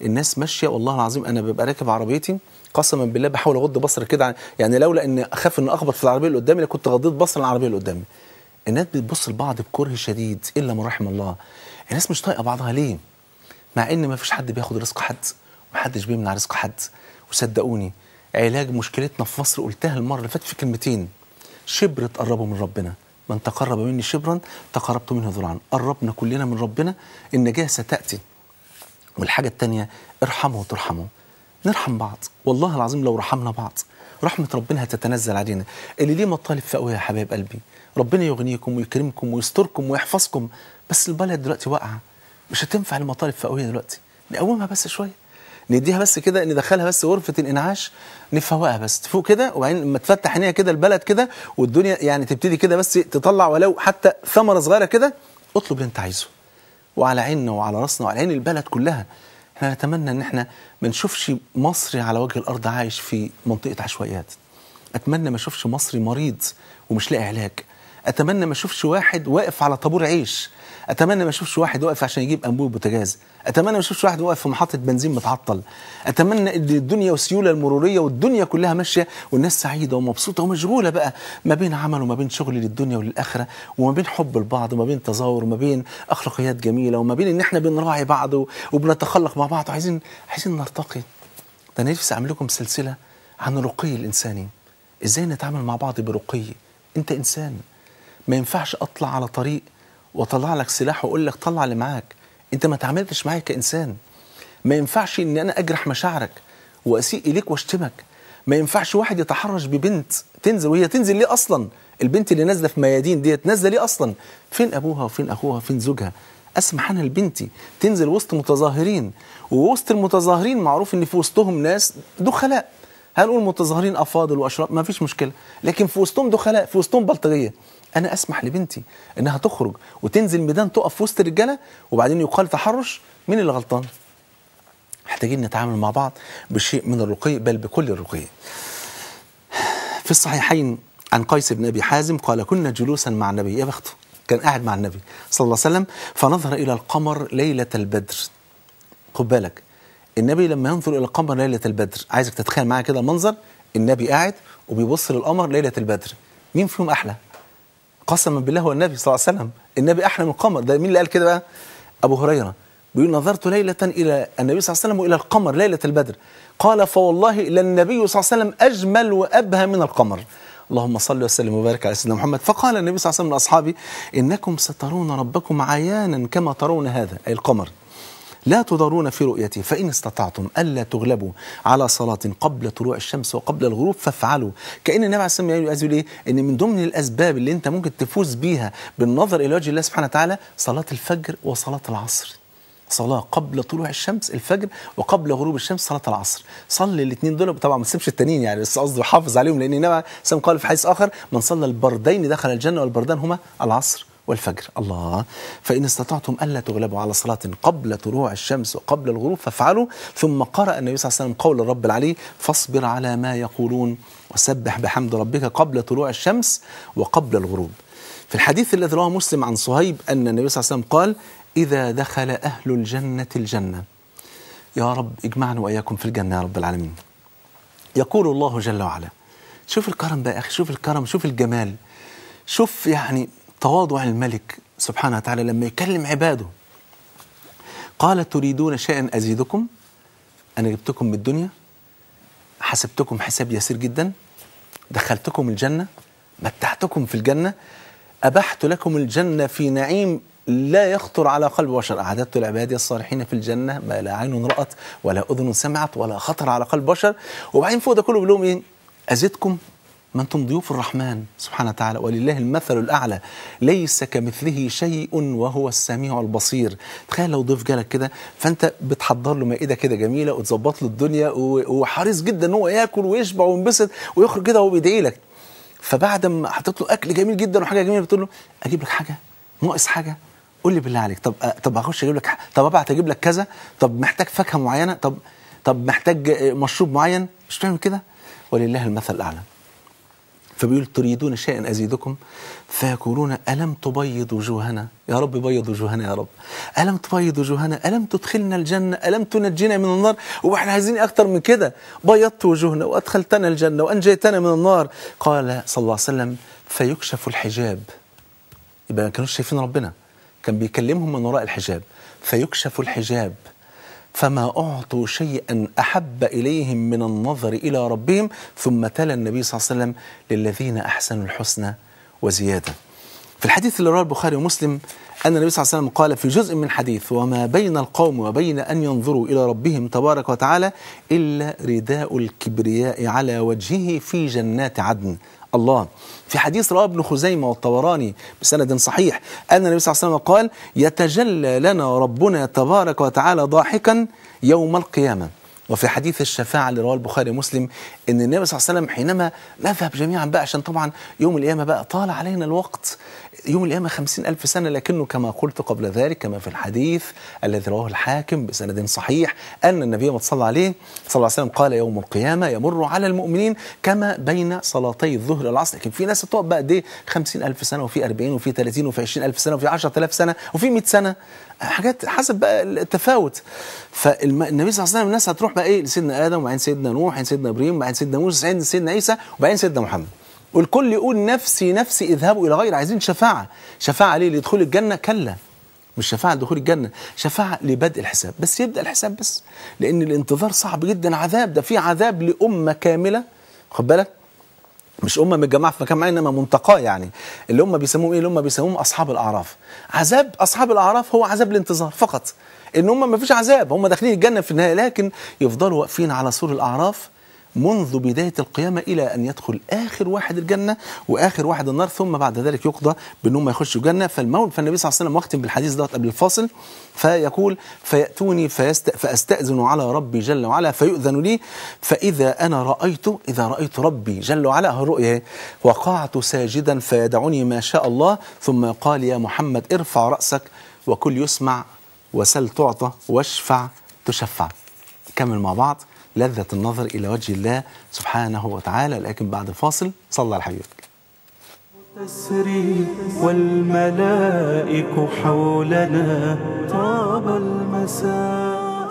الناس ماشيه والله العظيم انا ببقى راكب عربيتي قسما بالله بحاول اغض بصري كده عن- يعني لولا ان اخاف ان اخبط في العربيه اللي قدامي لكنت غضيت بصر العربيه اللي قدامي الناس بتبص لبعض بكره شديد الا من رحم الله الناس مش طايقه بعضها ليه مع ان ما فيش حد بياخد رزق حد ومحدش بيمنع رزق حد وصدقوني علاج مشكلتنا في مصر قلتها المره اللي فاتت في كلمتين شبر تقربوا من ربنا من تقرب مني شبرا تقربت منه ذراعا قربنا كلنا من ربنا النجاه ستاتي والحاجة التانية ارحموا وترحموا نرحم بعض والله العظيم لو رحمنا بعض رحمة ربنا هتتنزل علينا اللي ليه مطالب فقوية يا حبايب قلبي ربنا يغنيكم ويكرمكم ويستركم ويحفظكم بس البلد دلوقتي واقعة مش هتنفع المطالب فقوية دلوقتي نقومها بس شوية نديها بس كده ندخلها بس غرفة الإنعاش نفوقها بس تفوق كده وبعدين لما تفتح عينيها كده البلد كده والدنيا يعني تبتدي كده بس تطلع ولو حتى ثمرة صغيرة كده اطلب اللي انت عايزه وعلى عيننا وعلى راسنا وعلى عين البلد كلها احنا نتمنى ان احنا ما نشوفش مصري على وجه الارض عايش في منطقه عشوائيات اتمنى ما اشوفش مصري مريض ومش لاقي علاج اتمنى ما اشوفش واحد واقف على طابور عيش اتمنى ما اشوفش واحد واقف عشان يجيب انبوب بوتاجاز اتمنى ما اشوفش واحد واقف في محطه بنزين متعطل اتمنى ان الدنيا والسيوله المروريه والدنيا كلها ماشيه والناس سعيده ومبسوطه ومشغوله بقى ما بين عمل وما بين شغل للدنيا وللاخره وما بين حب البعض وما بين تزاور وما بين اخلاقيات جميله وما بين ان احنا بنراعي بعض و- وبنتخلق مع بعض وعايزين عايزين نرتقي ده انا نفسي اعمل لكم سلسله عن الرقي الانساني ازاي نتعامل مع بعض برقي انت انسان ما ينفعش اطلع على طريق واطلع لك سلاح واقول لك طلع اللي معاك انت ما تعاملتش معايا كانسان ما ينفعش ان انا اجرح مشاعرك واسيء اليك واشتمك ما ينفعش واحد يتحرش ببنت تنزل وهي تنزل ليه اصلا البنت اللي نازله في ميادين ديت نازله ليه اصلا فين ابوها وفين اخوها وفين زوجها اسمح انا لبنتي تنزل وسط متظاهرين ووسط المتظاهرين معروف ان في وسطهم ناس دخلاء هنقول متظاهرين افاضل واشراف ما فيش مشكله لكن في وسطهم دخلاء في وسطهم بلطجيه انا اسمح لبنتي انها تخرج وتنزل ميدان تقف في وسط الرجاله وبعدين يقال تحرش مين اللي غلطان محتاجين نتعامل مع بعض بشيء من الرقي بل بكل الرقي في الصحيحين عن قيس بن ابي حازم قال كنا جلوسا مع النبي يا بخته كان قاعد مع النبي صلى الله عليه وسلم فنظر الى القمر ليله البدر خد بالك النبي لما ينظر الى القمر ليله البدر عايزك تتخيل معايا كده منظر النبي قاعد وبيبص للقمر ليله البدر مين فيهم احلى قسما بالله هو النبي صلى الله عليه وسلم النبي احلى من القمر ده مين اللي قال كده بقى ابو هريره بيقول نظرت ليله الى النبي صلى الله عليه وسلم والى القمر ليله البدر قال فوالله للنبي صلى الله عليه وسلم اجمل وابهى من القمر اللهم صل وسلم وبارك على سيدنا محمد فقال النبي صلى الله عليه وسلم لاصحابه انكم سترون ربكم عيانا كما ترون هذا اي القمر لا تضرون في رؤيته فإن استطعتم ألا تغلبوا على صلاة قبل طلوع الشمس وقبل الغروب فافعلوا كأن النبي عليه الصلاة والسلام عايز يقول إيه؟ إن من ضمن الأسباب اللي أنت ممكن تفوز بيها بالنظر إلى وجه الله سبحانه وتعالى صلاة الفجر وصلاة العصر صلاة قبل طلوع الشمس الفجر وقبل غروب الشمس صلاة العصر صلي الاثنين دول طبعا ما تسيبش التانيين يعني بس قصدي حافظ عليهم لأن النبي عليه الصلاة والسلام قال في حديث آخر من صلى البردين دخل الجنة والبردان هما العصر والفجر الله فإن استطعتم ألا تغلبوا على صلاة قبل طلوع الشمس وقبل الغروب فافعلوا ثم قرأ النبي صلى الله عليه وسلم قول الرب العلي فاصبر على ما يقولون وسبح بحمد ربك قبل طلوع الشمس وقبل الغروب في الحديث الذي رواه مسلم عن صهيب أن النبي صلى الله عليه وسلم قال إذا دخل أهل الجنة الجنة يا رب اجمعنا وإياكم في الجنة يا رب العالمين يقول الله جل وعلا شوف الكرم بقى يا أخي شوف الكرم شوف الجمال شوف يعني تواضع الملك سبحانه وتعالى لما يكلم عباده قال تريدون شيئا أزيدكم أنا جبتكم من الدنيا حسبتكم حساب يسير جدا دخلتكم الجنة متعتكم في الجنة أبحت لكم الجنة في نعيم لا يخطر على قلب بشر أعددت لعبادي الصالحين في الجنة ما لا عين رأت ولا أذن سمعت ولا خطر على قلب بشر وبعدين فوق ده كله بيقول لهم إيه أزدكم ما أنتم ضيوف الرحمن سبحانه وتعالى ولله المثل الأعلى ليس كمثله شيء وهو السميع البصير تخيل لو ضيف جالك كده فأنت بتحضر له مائدة كده جميلة وتظبط له الدنيا و- وحريص جدا إن هو ياكل ويشبع وينبسط ويخرج كده وهو بيدعي لك فبعد ما حطيت له اكل جميل جدا وحاجه جميله بتقول له اجيب لك حاجه ناقص حاجه قول لي بالله عليك طب أه طب هخش اجيب لك ح- طب ابعت اجيب لك كذا طب محتاج فاكهه معينه طب طب محتاج آه، مشروب معين مش فاهم كده ولله المثل الاعلى فبيقول تريدون شيئا أزيدكم فيقولون ألم تبيض وجوهنا يا رب بيض وجوهنا يا رب ألم تبيض وجوهنا ألم تدخلنا الجنة ألم تنجينا من النار وإحنا عايزين أكتر من كده بيضت وجوهنا وأدخلتنا الجنة وأنجيتنا من النار قال صلى الله عليه وسلم فيكشف الحجاب يبقى ما كانوش شايفين ربنا كان بيكلمهم من وراء الحجاب فيكشف الحجاب فما أعطوا شيئا أحب إليهم من النظر إلى ربهم ثم تلا النبي صلى الله عليه وسلم للذين أحسنوا الحسنى وزيادة في الحديث اللي رواه البخاري ومسلم أن النبي صلى الله عليه وسلم قال في جزء من حديث وما بين القوم وبين أن ينظروا إلى ربهم تبارك وتعالى إلا رداء الكبرياء على وجهه في جنات عدن الله في حديث رواه ابن خزيمة والطبراني بسند صحيح أن النبي صلى الله عليه وسلم قال يتجلى لنا ربنا تبارك وتعالى ضاحكا يوم القيامة وفي حديث الشفاعة اللي رواه البخاري ومسلم ان النبي صلى الله عليه وسلم حينما نذهب جميعا بقى عشان طبعا يوم القيامة بقى طال علينا الوقت يوم القيامة خمسين ألف سنة لكنه كما قلت قبل ذلك كما في الحديث الذي رواه الحاكم بسند صحيح أن النبي ما صلى عليه صلى الله عليه وسلم قال يوم القيامة يمر على المؤمنين كما بين صلاتي الظهر والعصر لكن في ناس تقعد بقى قد ايه 50 ألف سنة وفي 40 وفي 30 وفي 20 ألف سنة وفي 10000 سنة وفي 100 سنة حاجات حسب بقى التفاوت فالنبي صلى الله عليه وسلم الناس هتروح بقى ايه لسيدنا ادم وبعدين سيدنا نوح وبعدين سيدنا ابراهيم وبعدين سيدنا موسى وبعدين سيدنا عيسى وبعدين سيدنا محمد والكل يقول نفسي نفسي اذهبوا الى غير عايزين شفاعه شفاعه ليه لدخول الجنه كلا مش شفاعة لدخول الجنة شفاعة لبدء الحساب بس يبدأ الحساب بس لأن الانتظار صعب جدا عذاب ده في عذاب لأمة كاملة خد بالك مش أمة متجمعة في مكان معين إنما منتقاه يعني اللي هم بيسموهم إيه اللي هم بيسموهم أصحاب الأعراف عذاب أصحاب الأعراف هو عذاب الانتظار فقط إن هم ما فيش عذاب هم داخلين الجنة في النهاية لكن يفضلوا واقفين على سور الأعراف منذ بداية القيامة إلى أن يدخل آخر واحد الجنة وآخر واحد النار ثم بعد ذلك يقضى بأنهم يخشوا الجنة فالمول فالنبي صلى الله عليه وسلم واختم بالحديث دوت قبل الفاصل فيقول فيأتوني فيست فأستأذن على ربي جل وعلا فيؤذن لي فإذا أنا رأيت إذا رأيت ربي جل وعلا هو الرؤية وقعت ساجدا فيدعني ما شاء الله ثم قال يا محمد ارفع رأسك وكل يسمع وسل تعطى واشفع تشفع كمل مع بعض لذة النظر إلى وجه الله سبحانه وتعالى لكن بعد فاصل صلى على حبيبك
تسري والملائك حولنا طاب المساء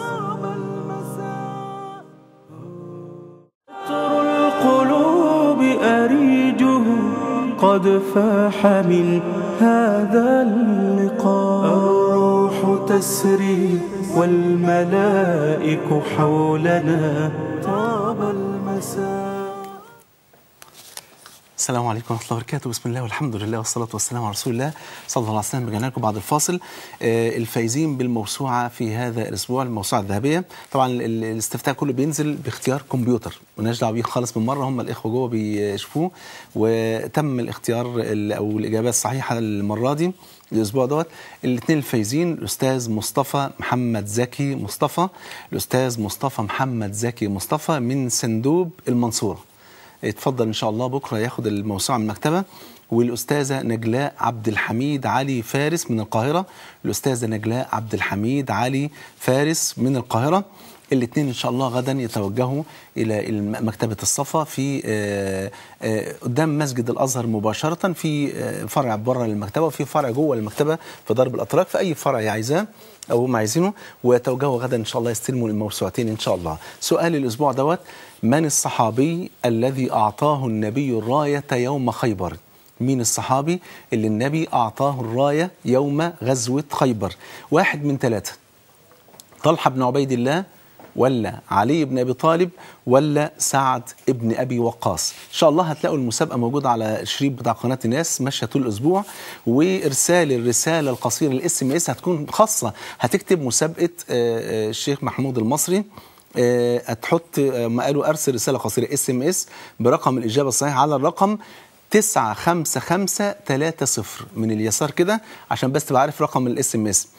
عطر القلوب أريجه قد فاح من هذا اللقاء الروح تسري والملائك حولنا طاب المساء
السلام عليكم ورحمة الله وبركاته بسم الله والحمد لله والصلاة والسلام على رسول الله صلى الله عليه وسلم رجعنا لكم بعد الفاصل آه الفايزين بالموسوعة في هذا الأسبوع الموسوعة الذهبية طبعا ال- الاستفتاء كله بينزل باختيار كمبيوتر مالناش دعوة بيه خالص من مرة هم الإخوة جوه بيشوفوه وتم الاختيار ال- أو الإجابة الصحيحة المرة دي الاسبوع دوت الاثنين الفايزين الاستاذ مصطفى محمد زكي مصطفى الاستاذ مصطفى محمد زكي مصطفى من سندوب المنصوره اتفضل ان شاء الله بكره ياخد الموسوعه من المكتبه والاستاذه نجلاء عبد الحميد علي فارس من القاهره الاستاذه نجلاء عبد الحميد علي فارس من القاهره الاثنين ان شاء الله غدا يتوجهوا الى الم- مكتبه الصفا في آه، آه، قدام مسجد الازهر مباشره في آه، فرع بره المكتبه وفي فرع جوه المكتبه في درب الاتراك في اي فرع عايزاه او هم عايزينه ويتوجهوا غدا ان شاء الله يستلموا الموسوعتين ان شاء الله سؤال الاسبوع دوت من الصحابي الذي اعطاه النبي الرايه يوم خيبر مين الصحابي اللي النبي اعطاه الرايه يوم غزوه خيبر واحد من ثلاثه طلحه بن عبيد الله ولا علي بن ابي طالب ولا سعد بن ابي وقاص ان شاء الله هتلاقوا المسابقه موجوده على الشريط بتاع قناه الناس ماشيه طول الاسبوع وارسال الرساله القصيره الاس ام اس هتكون خاصه هتكتب مسابقه آه، آه، الشيخ محمود المصري آه، هتحط آه، ما قالوا ارسل رساله قصيره اس ام اس برقم الاجابه الصحيح على الرقم 95530 من اليسار كده عشان بس تبقى عارف رقم الاس ام اس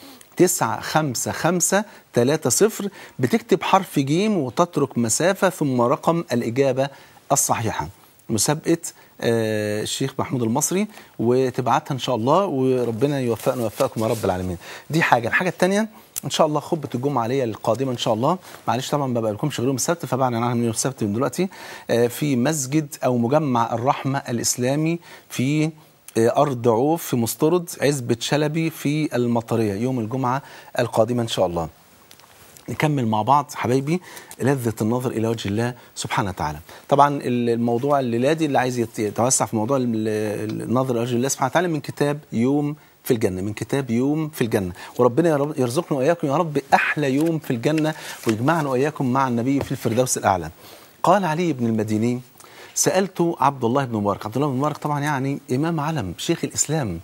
95530 بتكتب حرف جيم وتترك مسافة ثم رقم الإجابة الصحيحة مسابقه آه، الشيخ محمود المصري وتبعتها ان شاء الله وربنا يوفقنا ويوفقكم يا رب العالمين دي حاجه الحاجه الثانيه ان شاء الله خطبه الجمعه عليا القادمه ان شاء الله معلش طبعا ما بقالكمش غير يوم السبت فبعنا عنها من يوم السبت من دلوقتي آه، في مسجد او مجمع الرحمه الاسلامي في آه، ارض عوف في مسترد عزبه شلبي في المطريه يوم الجمعه القادمه ان شاء الله نكمل مع بعض حبايبي لذة النظر إلى وجه الله سبحانه وتعالى طبعا الموضوع الليلادي اللي عايز يت- يتوسع في موضوع ال- النظر إلى وجه الله سبحانه وتعالى من كتاب يوم في الجنة من كتاب يوم في الجنة وربنا يا رب- يرزقنا وإياكم يا رب أحلى يوم في الجنة ويجمعنا وإياكم مع النبي في الفردوس الأعلى قال علي بن المديني سألت عبد الله بن مبارك عبد الله بن مبارك طبعا يعني إمام علم شيخ الإسلام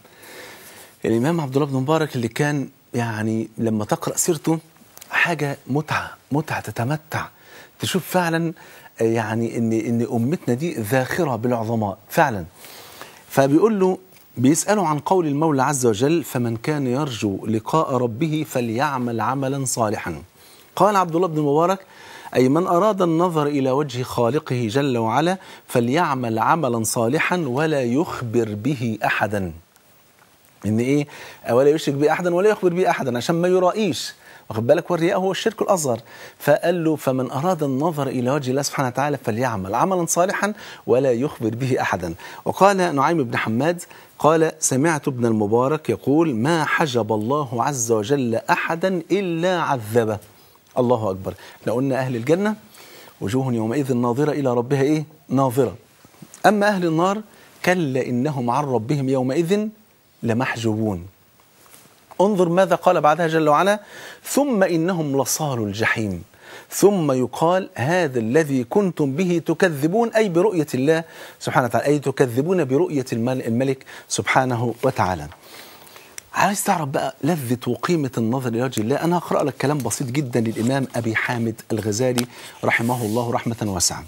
الإمام عبد الله بن مبارك اللي كان يعني لما تقرأ سيرته حاجة متعة متعة تتمتع تشوف فعلا آه، يعني إن إن أمتنا دي ذاخرة بالعظماء فعلا فبيقول له بيسأله عن قول المولى عز وجل فمن كان يرجو لقاء ربه فليعمل عملا صالحا قال عبد الله بن المبارك أي من أراد النظر إلى وجه خالقه جل وعلا فليعمل عملا صالحا ولا يخبر به أحدا ان ايه ولا يشرك به احدا ولا يخبر به احدا عشان ما يرائيش واخد بالك والرياء هو الشرك الاصغر فقال له فمن اراد النظر الى وجه الله سبحانه وتعالى فليعمل عملا صالحا ولا يخبر به احدا وقال نعيم بن حماد قال سمعت ابن المبارك يقول ما حجب الله عز وجل احدا الا عذبه الله اكبر احنا قلنا اهل الجنه وجوه يومئذ ناظره الى ربها ايه ناظره اما اهل النار كلا انهم عن ربهم يومئذ لمحجوبون انظر ماذا قال بعدها جل وعلا ثم انهم لصال الجحيم ثم يقال هذا الذي كنتم به تكذبون اي برؤيه الله سبحانه وتعالى اي تكذبون برؤيه المل- الملك سبحانه وتعالى عايز تعرف بقى لذة وقيمة النظر إلى وجه الله أنا هقرأ لك كلام بسيط جدا للإمام أبي حامد الغزالي رحمه الله رحمة واسعة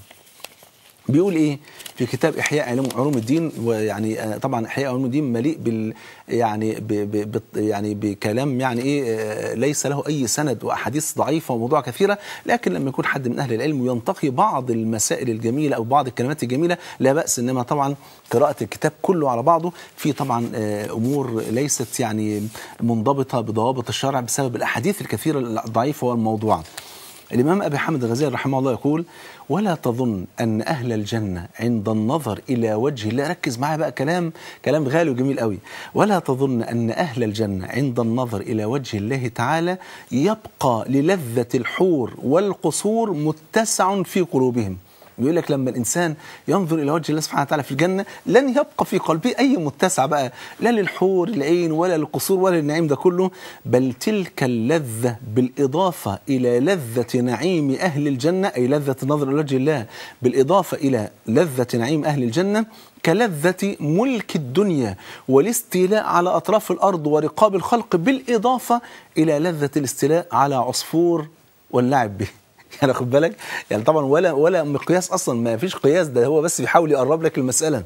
بيقول ايه في كتاب احياء علوم علوم الدين ويعني آه، طبعا احياء علوم الدين مليء بال يعني ب ب ب يعني بكلام يعني ايه آه، ليس له اي سند واحاديث ضعيفه وموضوع كثيره لكن لما يكون حد من اهل العلم ينتقي بعض المسائل الجميله او بعض الكلمات الجميله لا باس انما طبعا قراءه الكتاب كله على بعضه في طبعا آه، امور ليست يعني منضبطه بضوابط الشرع بسبب الاحاديث الكثيره الضعيفه والموضوعه الإمام أبي حامد الغزالي رحمه الله يقول ولا تظن أن أهل الجنة عند النظر إلى وجه الله ركز معايا بقى كلام كلام غالي وجميل قوي ولا تظن أن أهل الجنة عند النظر إلى وجه الله تعالى يبقى للذة الحور والقصور متسع في قلوبهم بيقول لك لما الانسان ينظر الى وجه الله سبحانه وتعالى في الجنه لن يبقى في قلبه اي متسع بقى لا للحور العين ولا للقصور ولا للنعيم ده كله بل تلك اللذه بالاضافه الى لذه نعيم اهل الجنه اي لذه النظر الى وجه الله بالاضافه الى لذه نعيم اهل الجنه كلذة ملك الدنيا والاستيلاء على أطراف الأرض ورقاب الخلق بالإضافة إلى لذة الاستيلاء على عصفور واللعب به يعني خد بالك يعني طبعا ولا ولا مقياس اصلا ما فيش قياس ده هو بس بيحاول يقرب لك المساله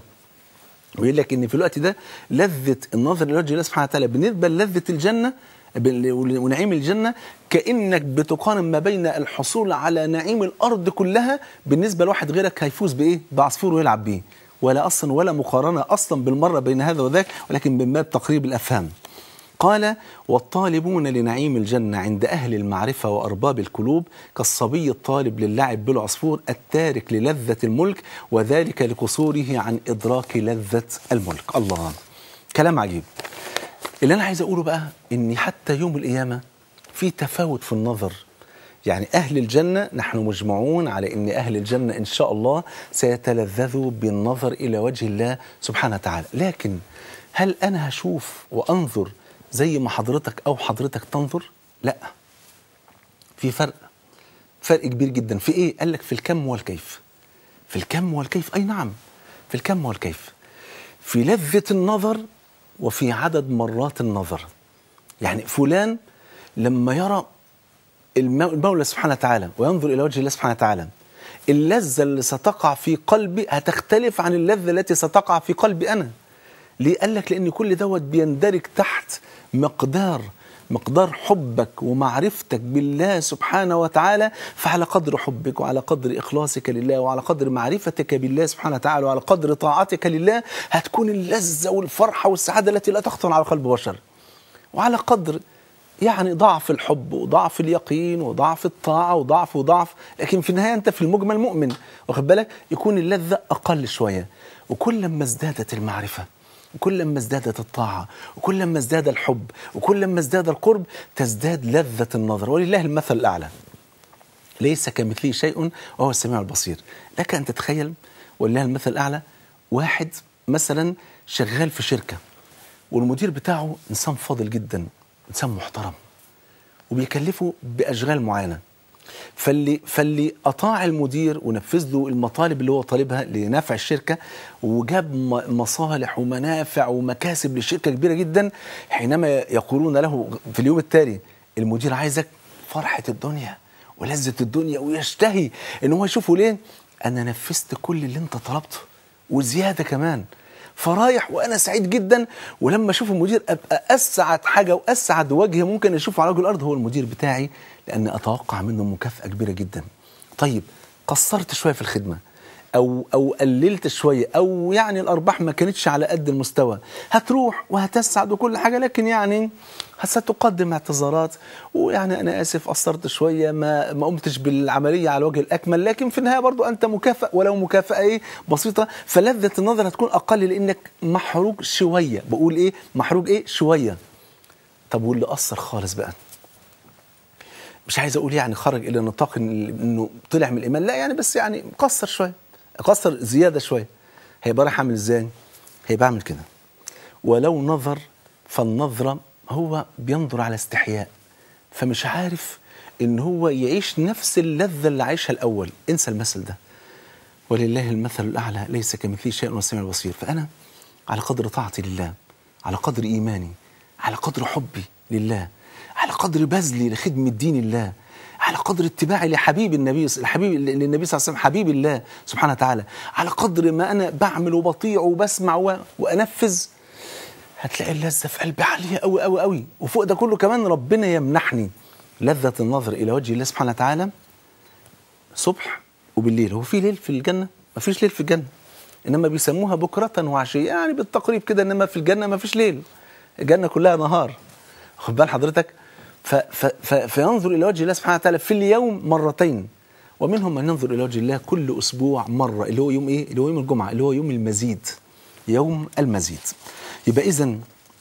ويقول لك ان في الوقت ده لذه النظر الى وجه الله سبحانه وتعالى بالنسبه للذه الجنه بال- ونعيم الجنه كانك بتقارن ما بين الحصول على نعيم الارض كلها بالنسبه لواحد غيرك هيفوز بايه؟ بعصفور ويلعب بيه ولا اصلا ولا مقارنه اصلا بالمره بين هذا وذاك ولكن من باب تقريب الافهام قال والطالبون لنعيم الجنة عند أهل المعرفة وأرباب القلوب كالصبي الطالب للعب بالعصفور التارك للذة الملك وذلك لقصوره عن إدراك لذة الملك الله كلام عجيب اللي أنا عايز أقوله بقى إن حتى يوم القيامة في تفاوت في النظر يعني أهل الجنة نحن مجمعون على أن أهل الجنة إن شاء الله سيتلذذوا بالنظر إلى وجه الله سبحانه وتعالى لكن هل أنا هشوف وأنظر زي ما حضرتك أو حضرتك تنظر لا في فرق فرق كبير جدا في إيه قال لك في الكم والكيف في الكم والكيف أي نعم في الكم والكيف في لذة النظر وفي عدد مرات النظر يعني فلان لما يرى المو- المولى سبحانه وتعالى وينظر إلى وجه الله سبحانه وتعالى اللذة اللي ستقع في قلبي هتختلف عن اللذة التي ستقع في قلبي أنا ليه قال لك لأن كل دوت بيندرج تحت مقدار مقدار حبك ومعرفتك بالله سبحانه وتعالى فعلى قدر حبك وعلى قدر إخلاصك لله وعلى قدر معرفتك بالله سبحانه وتعالى وعلى قدر طاعتك لله هتكون اللذة والفرحة والسعادة التي لا تخطر على قلب بشر وعلى قدر يعني ضعف الحب وضعف اليقين وضعف الطاعة وضعف وضعف لكن في النهاية أنت في المجمل مؤمن واخد بالك يكون اللذة أقل شوية وكل ما ازدادت المعرفة وكل ما ازدادت الطاعة وكل ما ازداد الحب وكل ما ازداد القرب تزداد لذة النظر ولله المثل الأعلى ليس كمثله شيء وهو السميع البصير لك أن تتخيل ولله المثل الأعلى واحد مثلا شغال في شركة والمدير بتاعه إنسان فاضل جدا إنسان محترم وبيكلفه بأشغال معينة فاللي فاللي اطاع المدير ونفذ له المطالب اللي هو طالبها لنفع الشركه وجاب م- مصالح ومنافع ومكاسب للشركه كبيره جدا حينما يقولون له في اليوم التالي المدير عايزك فرحه الدنيا ولذه الدنيا ويشتهي ان هو يشوفه ليه انا نفذت كل اللي انت طلبته وزياده كمان فرايح وانا سعيد جدا ولما اشوف المدير ابقى اسعد حاجه واسعد وجه ممكن اشوفه على وجه الارض هو المدير بتاعي لان اتوقع منه مكافاه كبيره جدا. طيب قصرت شويه في الخدمه او او قللت شويه او يعني الارباح ما كانتش على قد المستوى هتروح وهتسعد وكل حاجه لكن يعني ستقدم اعتذارات ويعني انا اسف قصرت شويه ما ما قمتش بالعمليه على الوجه الاكمل لكن في النهايه برضو انت مكافئ ولو مكافاه ايه بسيطه فلذه النظر هتكون اقل لانك محروق شويه بقول ايه محروق ايه شويه طب واللي قصر خالص بقى مش عايز اقول يعني خرج الى نطاق إن- انه طلع من الايمان لا يعني بس يعني قصر شويه قصر زياده شويه هيبقى رايح عامل ازاي؟ هيبقى عامل كده ولو نظر فالنظره هو بينظر على استحياء فمش عارف ان هو يعيش نفس اللذه اللي عايشها الاول انسى المثل ده ولله المثل الاعلى ليس كمثله شيء والسميع البصير فانا على قدر طاعتي لله على قدر ايماني على قدر حبي لله على قدر بذلي لخدمه دين الله على قدر اتباعي لحبيب النبي الحبيب للنبي صلى الله عليه وسلم حبيب الله سبحانه وتعالى على قدر ما انا بعمل وبطيع وبسمع و... وانفذ هتلاقي اللذه في قلبي عاليه قوي قوي قوي وفوق ده كله كمان ربنا يمنحني لذه النظر الى وجه الله سبحانه وتعالى صبح وبالليل هو في ليل في الجنه ما فيش ليل في الجنه انما بيسموها بكره وعشيه يعني بالتقريب كده انما في الجنه ما فيش ليل الجنه كلها نهار خد بال حضرتك ف ف ف فينظر الى وجه الله سبحانه وتعالى في اليوم مرتين ومنهم من ينظر الى وجه الله كل اسبوع مره اللي هو يوم ايه اللي هو يوم الجمعه اللي هو يوم المزيد يوم المزيد يبقى اذا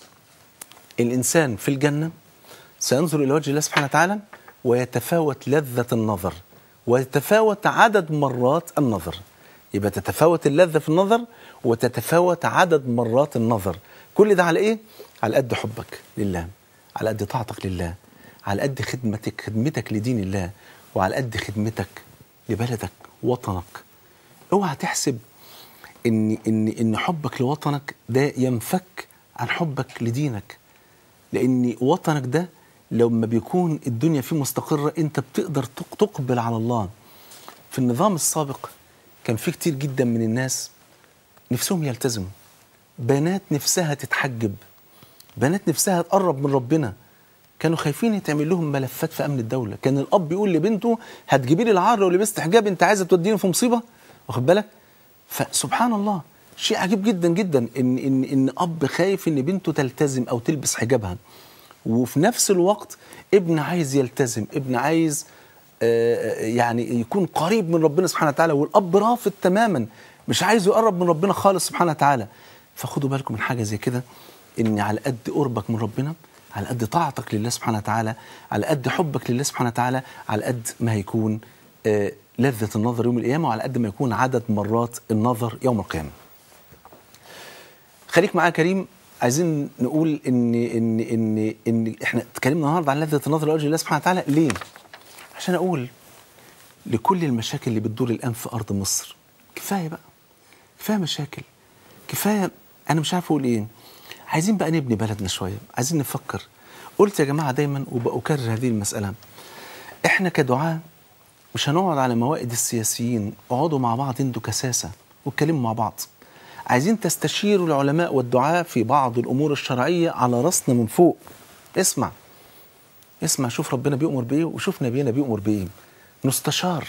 الانسان في الجنه سينظر الى وجه الله سبحانه وتعالى ويتفاوت لذه النظر ويتفاوت عدد مرات النظر يبقى تتفاوت اللذه في النظر وتتفاوت عدد مرات النظر كل ده على ايه على قد حبك لله على قد طاعتك لله على قد خدمتك خدمتك لدين الله وعلى قد خدمتك لبلدك وطنك اوعى تحسب ان ان ان حبك لوطنك ده ينفك عن حبك لدينك لان وطنك ده لما بيكون الدنيا فيه مستقره انت بتقدر تق- تقبل على الله في النظام السابق كان في كتير جدا من الناس نفسهم يلتزموا بنات نفسها تتحجب بنات نفسها تقرب من ربنا كانوا خايفين يتعمل لهم ملفات في امن الدوله كان الاب يقول لبنته هتجيبي لي العار لو لبست حجاب انت عايزه توديني في مصيبه واخد بالك فسبحان الله شيء عجيب جدا جدا ان ان ان اب خايف ان بنته تلتزم او تلبس حجابها وفي نفس الوقت ابن عايز يلتزم ابن عايز آه، يعني يكون قريب من ربنا سبحانه وتعالى والاب رافض تماما مش عايز يقرب من ربنا خالص سبحانه وتعالى فخدوا بالكم من حاجه زي كده ان على قد قربك من ربنا على قد طاعتك لله سبحانه وتعالى على قد حبك لله سبحانه وتعالى على قد ما هيكون آه، لذة النظر يوم القيامة وعلى قد ما يكون عدد مرات النظر يوم القيامة خليك معايا يا كريم عايزين نقول ان ان ان ان احنا اتكلمنا النهارده عن لذة النظر لوجه الله سبحانه وتعالى ليه؟ عشان اقول لكل المشاكل اللي بتدور الان في ارض مصر كفايه بقى كفايه مشاكل كفايه انا مش عارف اقول ايه عايزين بقى نبني بلدنا شويه عايزين نفكر قلت يا جماعه دايما وبأكرر هذه المساله احنا كدعاه مش هنقعد على موائد السياسيين اقعدوا مع بعض انتوا كساسه واتكلموا مع بعض عايزين تستشيروا العلماء والدعاة في بعض الامور الشرعيه على راسنا من فوق اسمع اسمع شوف ربنا بيأمر بإيه وشوف نبينا بيأمر بإيه نستشار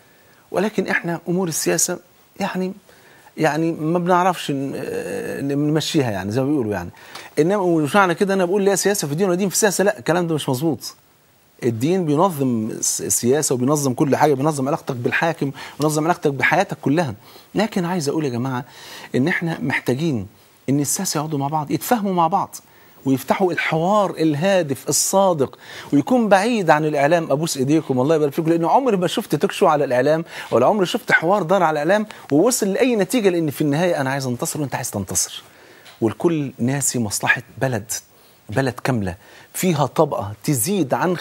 ولكن احنا امور السياسه يعني يعني ما بنعرفش ن- آه، نمشيها يعني زي ما بيقولوا يعني انما مش معنى كده انا بقول لا سياسه في الدين ولا دين في السياسه لا الكلام ده مش مظبوط الدين بينظم الس- السياسه وبينظم كل حاجه بينظم علاقتك بالحاكم بينظم علاقتك بحياتك كلها لكن عايز اقول يا جماعه ان احنا محتاجين ان الساسه يقعدوا مع بعض يتفاهموا مع بعض ويفتحوا الحوار الهادف الصادق ويكون بعيد عن الاعلام ابوس ايديكم الله يبارك فيكم لانه عمري ما شفت توك شو على الاعلام ولا عمري شفت حوار دار على الاعلام ووصل لاي نتيجه لان في النهايه انا عايز انتصر وانت عايز تنتصر والكل ناسي مصلحه بلد بلد كامله فيها طبقه تزيد عن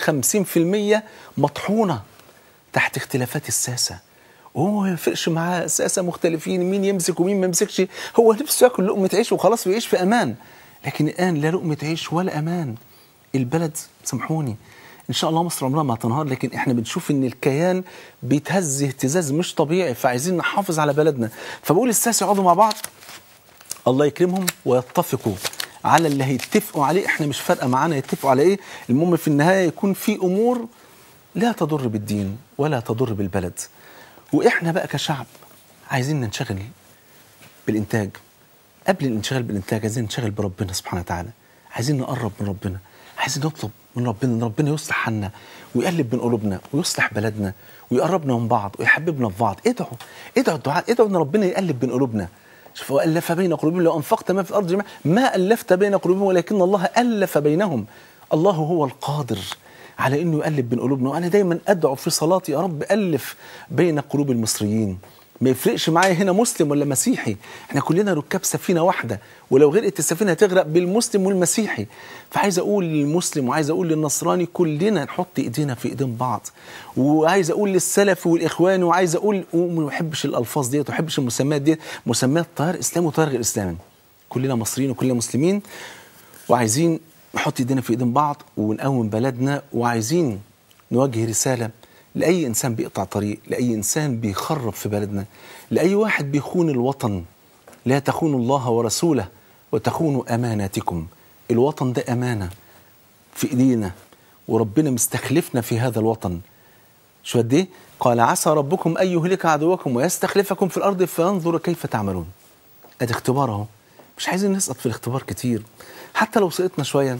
50% مطحونه تحت اختلافات الساسه وهو ما يفرقش معاه ساسه مختلفين مين يمسك ومين ما يمسكش هو نفسه ياكل لقمه عيش وخلاص ويعيش في امان لكن الان لا لقمه عيش ولا امان البلد سامحوني ان شاء الله مصر عمرها ما هتنهار لكن احنا بنشوف ان الكيان بيتهز اهتزاز مش طبيعي فعايزين نحافظ على بلدنا فبقول الساسه يقعدوا مع بعض الله يكرمهم ويتفقوا على اللي هيتفقوا عليه احنا مش فارقه معانا يتفقوا على ايه المهم في النهايه يكون في امور لا تضر بالدين ولا تضر بالبلد واحنا بقى كشعب عايزين ننشغل بالانتاج قبل الانشغال بالانتاج عايزين ننشغل بربنا سبحانه وتعالى عايزين نقرب من ربنا عايزين نطلب من ربنا ان ربنا يصلح حالنا ويقلب من قلوبنا ويصلح بلدنا ويقربنا من بعض ويحببنا في بعض ادعوا ادعوا الدعاء ادعوا ان ربنا يقلب بين قلوبنا شوف والف بين قلوبهم لو انفقت ما في الارض جميعا ما الفت بين قلوبهم ولكن الله الف بينهم الله هو القادر على انه يقلب بين قلوبنا وانا دايما ادعو في صلاتي يا رب الف بين قلوب المصريين ما يفرقش معايا هنا مسلم ولا مسيحي احنا كلنا ركاب سفينه واحده ولو غرقت السفينه هتغرق بالمسلم والمسيحي فعايز اقول للمسلم وعايز اقول للنصراني كلنا نحط ايدينا في ايدين بعض وعايز اقول للسلفي والاخوان وعايز اقول وما بحبش الالفاظ ديت وما بحبش المسميات ديت مسميات تيار اسلامي وتيار غير اسلامي كلنا مصريين وكلنا مسلمين وعايزين نحط ايدينا في ايدين بعض ونقوم بلدنا وعايزين نوجه رساله لاي انسان بيقطع طريق لاي انسان بيخرب في بلدنا لاي واحد بيخون الوطن لا تخونوا الله ورسوله وتخونوا اماناتكم الوطن ده امانه في ايدينا وربنا مستخلفنا في هذا الوطن شو قد ايه قال عسى ربكم ان يهلك عدوكم ويستخلفكم في الارض فينظر كيف تعملون ادي اختبار اهو مش عايزين نسقط في الاختبار كتير حتى لو سقطنا شويه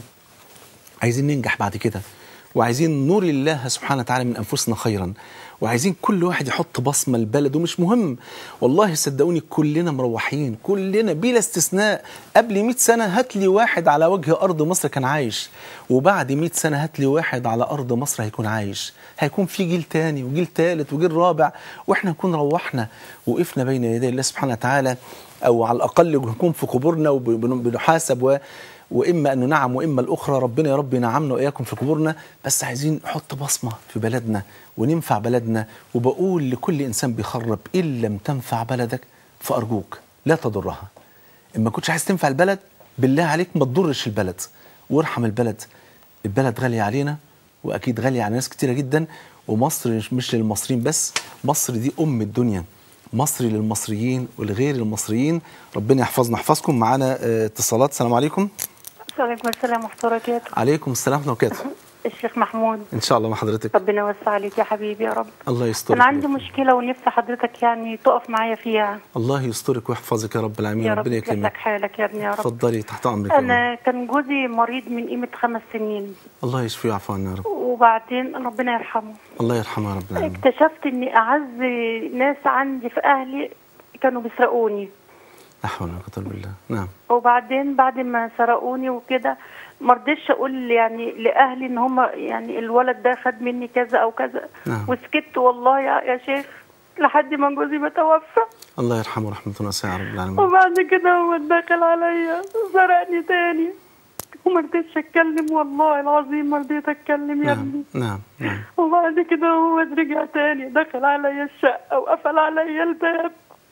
عايزين ننجح بعد كده وعايزين نور الله سبحانه وتعالى من انفسنا خيرا وعايزين كل واحد يحط بصمه لبلده مش مهم والله صدقوني كلنا مروحين كلنا بلا استثناء قبل 100 سنه هات لي واحد على وجه ارض مصر كان عايش وبعد 100 سنه هات لي واحد على ارض مصر هيكون عايش هيكون في جيل تاني وجيل تالت وجيل رابع واحنا نكون روحنا وقفنا بين يدي الله سبحانه وتعالى او على الاقل نكون في قبورنا وبنحاسب و واما انه نعم واما الاخرى ربنا يا رب ينعمنا واياكم في قبورنا بس عايزين نحط بصمه في بلدنا وننفع بلدنا وبقول لكل انسان بيخرب ان لم تنفع بلدك فارجوك لا تضرها اما كنتش عايز تنفع البلد بالله عليك ما تضرش البلد وارحم البلد البلد غاليه علينا واكيد غاليه على ناس كتيره جدا ومصر مش- مش للمصريين بس مصر دي ام الدنيا مصر للمصريين ولغير المصريين ربنا يحفظنا يحفظكم معانا آه، اتصالات السلام عليكم
وعليكم السلام ورحمة الله وبركاته
عليكم السلام ورحمه الله وبركاته
الشيخ محمود
ان شاء الله مع حضرتك
ربنا يوسع عليك يا حبيبي يا رب
الله يسترك
أنا عندي مشكلة ونفسي حضرتك يعني تقف معايا فيها
الله يسترك ويحفظك يا رب العالمين
يا رب
ربنا
يصلح لك
يكرمك
حالك يا ابني يا رب
اتفضلي تحت امرك يا رب.
أنا كان جوزي مريض من قيمة خمس سنين
الله يشفيه ويعفو عنا يا رب
وبعدين ربنا يرحمه
الله يرحمه يا رب العالمين
اكتشفت إن أعز ناس عندي في أهلي كانوا بيسرقوني
لا حول ولا قوه الا بالله نعم
وبعدين بعد ما سرقوني وكده ما رضيتش اقول يعني لاهلي ان هم يعني الولد ده خد مني كذا او كذا
نعم.
وسكت والله يا, يا شيخ لحد ما جوزي ما توفى
الله يرحمه رحمه واسعه يا رب العالمين
وبعد كده هو دخل عليا سرقني تاني وما رضيتش اتكلم والله العظيم ما رضيت اتكلم يا
نعم
ابني
نعم نعم
وبعد كده هو رجع تاني دخل عليا الشقة وقفل عليا الباب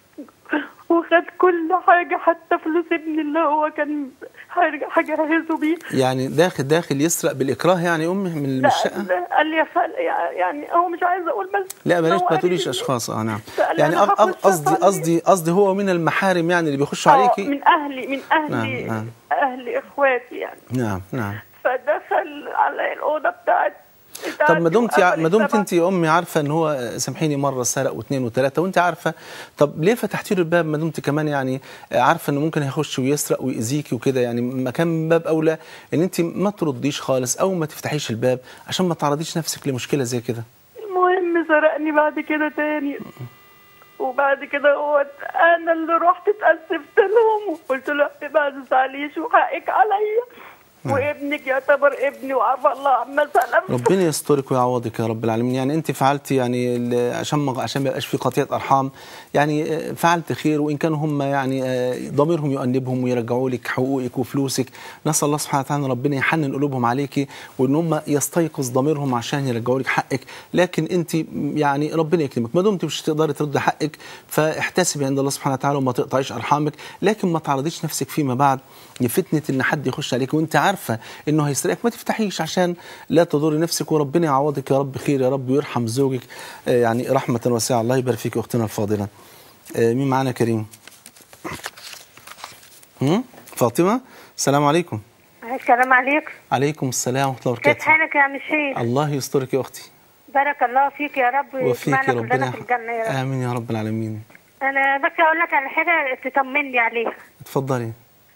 وخد كل حاجة حتى فلوس ابني اللي هو كان حاجة هجهزه بيه
يعني داخل داخل يسرق بالاكراه يعني امه من من
لا
الشقه
لا، قال لي يا خال يعني هو مش عايز اقول بس
لا بلاش
هو
ما
قال
تقوليش
لي-
اشخاص اه نعم
فقال لي
يعني
أنا
أق- أق-
هاخد
قصدي
شقة
قصدي قصدي هو من المحارم يعني اللي بيخشوا
آه،
عليكي
من اهلي من اهلي
نعم، نعم.
اهل اخواتي يعني
نعم نعم
فدخل على الاوضه بتاعت
طب ما
بتاعتي
دمت
وقفل
ما دمت
السبع.
انت يا امي عارفه ان هو سامحيني مره سرق واثنين وثلاثه وانت عارفه طب ليه فتحتي له الباب ما دمت كمان يعني عارفه انه ممكن هيخش ويسرق ويأذيكي وكده يعني ما كان من باب اولى ان انت ما ترديش خالص او ما تفتحيش الباب عشان ما تعرضيش نفسك لمشكله زي كده
المهم سرقني بعد كده تاني وبعد كده هو انا اللي رحت اتأسفت لهم وقلت له ما تزعليش وحقك عليا وابنك يعتبر ابني وعفى الله عما سلم
ربنا يسترك ويعوضك يا رب العالمين يعني انت فعلتي يعني ال- عشان ما عشان ما يبقاش في قطيعه ارحام يعني آه، فعلت خير وان كانوا هم يعني آه، ضميرهم يؤنبهم ويرجعوا لك حقوقك وفلوسك نسال الله سبحانه وتعالى ان ربنا يحنن قلوبهم عليكي وان هم يستيقظ ضميرهم عشان يرجعوا لك حقك لكن انت يعني ربنا يكرمك ما دمت مش تقدري تردي حقك فاحتسبي عند الله سبحانه وتعالى وما تقطعيش ارحامك لكن ما تعرضيش نفسك فيما بعد لفتنه ان حد يخش عليك وانت عارفه انه هيسرقك ما تفتحيش عشان لا تضري نفسك وربنا يعوضك يا رب خير يا رب ويرحم زوجك آه، يعني رحمه واسعه الله يبارك فيك اختنا الفاضله آه، مين معانا كريم هم؟ فاطمه السلام عليكم
السلام عليكم
عليكم السلام ورحمه الله
كيف
وبركاته
حالك يا مشير
الله يسترك يا اختي
بارك الله فيك يا رب
وفيك
ويجمعنا
يا
كلنا
ربنا
في الجنة يا رب
امين يا رب العالمين
أنا بس أقول لك على حاجة تطمني عليها
اتفضلي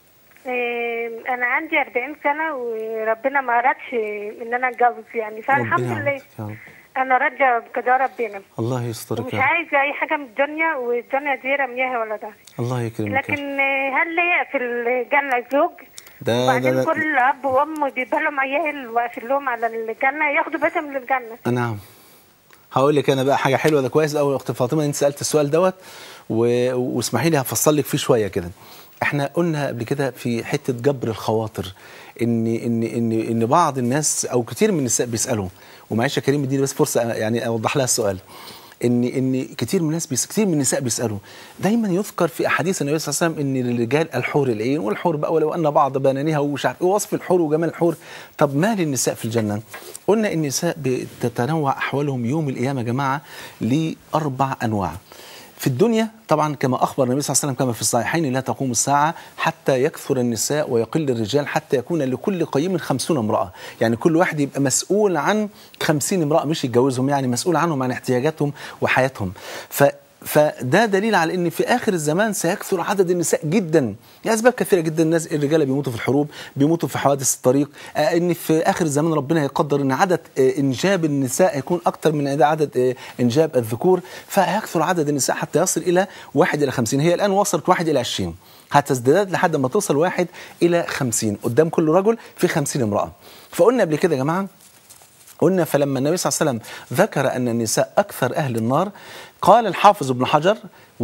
إيه، أنا عندي 40 سنة وربنا ما أردش إن أنا أتجوز يعني فالحمد
ربنا
لله
يعوضك يا رب
أنا راجعة بقضاء ربنا
الله يسترك
ومش
يا رب
عايزة أي حاجة من الدنيا والدنيا دي رمياها ولا ده
الله يكرمك يا رب.
لكن آه، هل ليا في الجنة زوج
ده ده,
وبعدين
ده
كل أب وأم بيبقى لهم عيال واقفين لهم على الجنة ياخدوا بيتهم للجنة
نعم هقول لك انا بقى حاجه حلوه ده كويس قوي يا اخت فاطمه ان انت سالت السؤال دوت و... واسمحي لي هفصل لك فيه شويه كده احنا قلنا قبل كده في حته جبر الخواطر ان ان ان ان بعض الناس او كتير من النساء بيسالوا ومعلش يا كريم اديني بس فرصه يعني اوضح لها السؤال ان ان كتير من الناس بيس كتير من النساء بيسالوا دايما يذكر في احاديث النبي صلى الله عليه وسلم ان للرجال الحور العين والحور بقى ولو ان بعض بنانها ومش عارف ايه وصف الحور وجمال الحور طب ما للنساء في الجنه؟ قلنا ان النساء بتتنوع احوالهم يوم القيامه يا جماعه لاربع انواع في الدنيا طبعا كما اخبر النبي صلى الله عليه وسلم كما في الصحيحين لا تقوم الساعه حتى يكثر النساء ويقل الرجال حتى يكون لكل قيم خمسون امراه، يعني كل واحد يبقى مسؤول عن خمسين امراه مش يتجوزهم يعني مسؤول عنهم عن احتياجاتهم وحياتهم. ف فده دليل على ان في اخر الزمان سيكثر عدد النساء جدا لاسباب كثيره جدا الناس الرجاله بيموتوا في الحروب بيموتوا في حوادث الطريق آه ان في اخر الزمان ربنا يقدر ان عدد آه انجاب النساء يكون اكثر من عدد آه انجاب الذكور فهيكثر عدد النساء حتى يصل الى واحد الى خمسين هي الان وصلت واحد الى عشرين هتزداد لحد ما توصل واحد الى خمسين قدام كل رجل في خمسين امراه فقلنا قبل كده يا جماعه قلنا فلما النبي صلى الله عليه وسلم ذكر أن النساء أكثر أهل النار قال الحافظ ابن حجر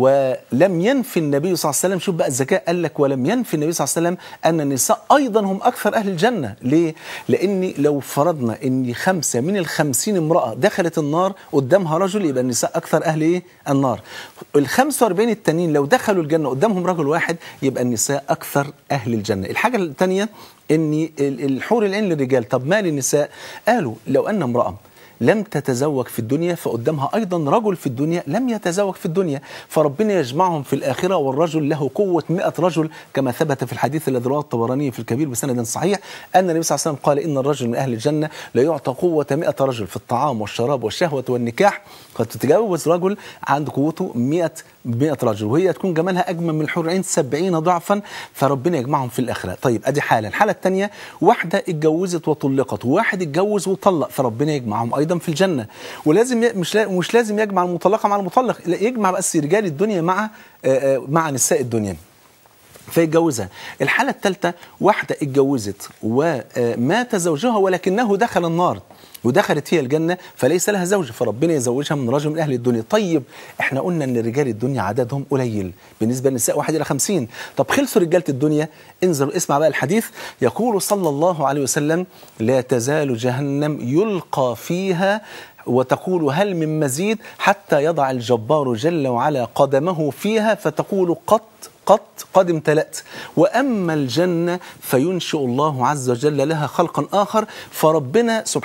ولم ينفي النبي صلى الله عليه وسلم شوف بقى الذكاء قال لك ولم ينفي النبي صلى الله عليه وسلم أن النساء أيضا هم أكثر أهل الجنة ليه؟ لأن لو فرضنا أن خمسة من الخمسين امرأة دخلت النار قدامها رجل يبقى النساء أكثر أهل إيه؟ النار ال 45 التانيين لو دخلوا الجنة قدامهم رجل واحد يبقى النساء أكثر أهل الجنة الحاجة الثانية ان الحور العين للرجال طب ما للنساء قالوا لو ان امراه لم تتزوج في الدنيا فقدامها ايضا رجل في الدنيا لم يتزوج في الدنيا فربنا يجمعهم في الاخره والرجل له قوه 100 رجل كما ثبت في الحديث الذي رواه الطبراني في الكبير بسند صحيح ان النبي صلى الله عليه وسلم قال ان الرجل من اهل الجنه لا يعطى قوه 100 رجل في الطعام والشراب والشهوه والنكاح قد تتجوز رجل عنده قوته 100 100 رجل وهي تكون جمالها اجمل من الحور العين 70 ضعفا فربنا يجمعهم في الاخره طيب ادي حاله الحاله الثانيه واحده اتجوزت وطلقت وواحد اتجوز وطلق فربنا يجمعهم ايضا في الجنه ولازم ي... مش لا... مش لازم يجمع المطلقه مع المطلق لا يجمع بس رجال الدنيا مع آآ آآ مع نساء الدنيا فيتجوزها الحالة الثالثة واحدة اتجوزت ومات زوجها ولكنه دخل النار ودخلت هي الجنة فليس لها زوج فربنا يزوجها من رجل من أهل الدنيا طيب احنا قلنا أن رجال الدنيا عددهم قليل بالنسبة للنساء واحد إلى خمسين طب خلصوا رجالة الدنيا انظر اسمع بقى الحديث يقول صلى الله عليه وسلم لا تزال جهنم يلقى فيها وتقول هل من مزيد حتى يضع الجبار جل وعلا قدمه فيها فتقول قط قط قد امتلأت وأما الجنة فينشئ الله عز وجل لها خلقا آخر فربنا سبحانه وتعالى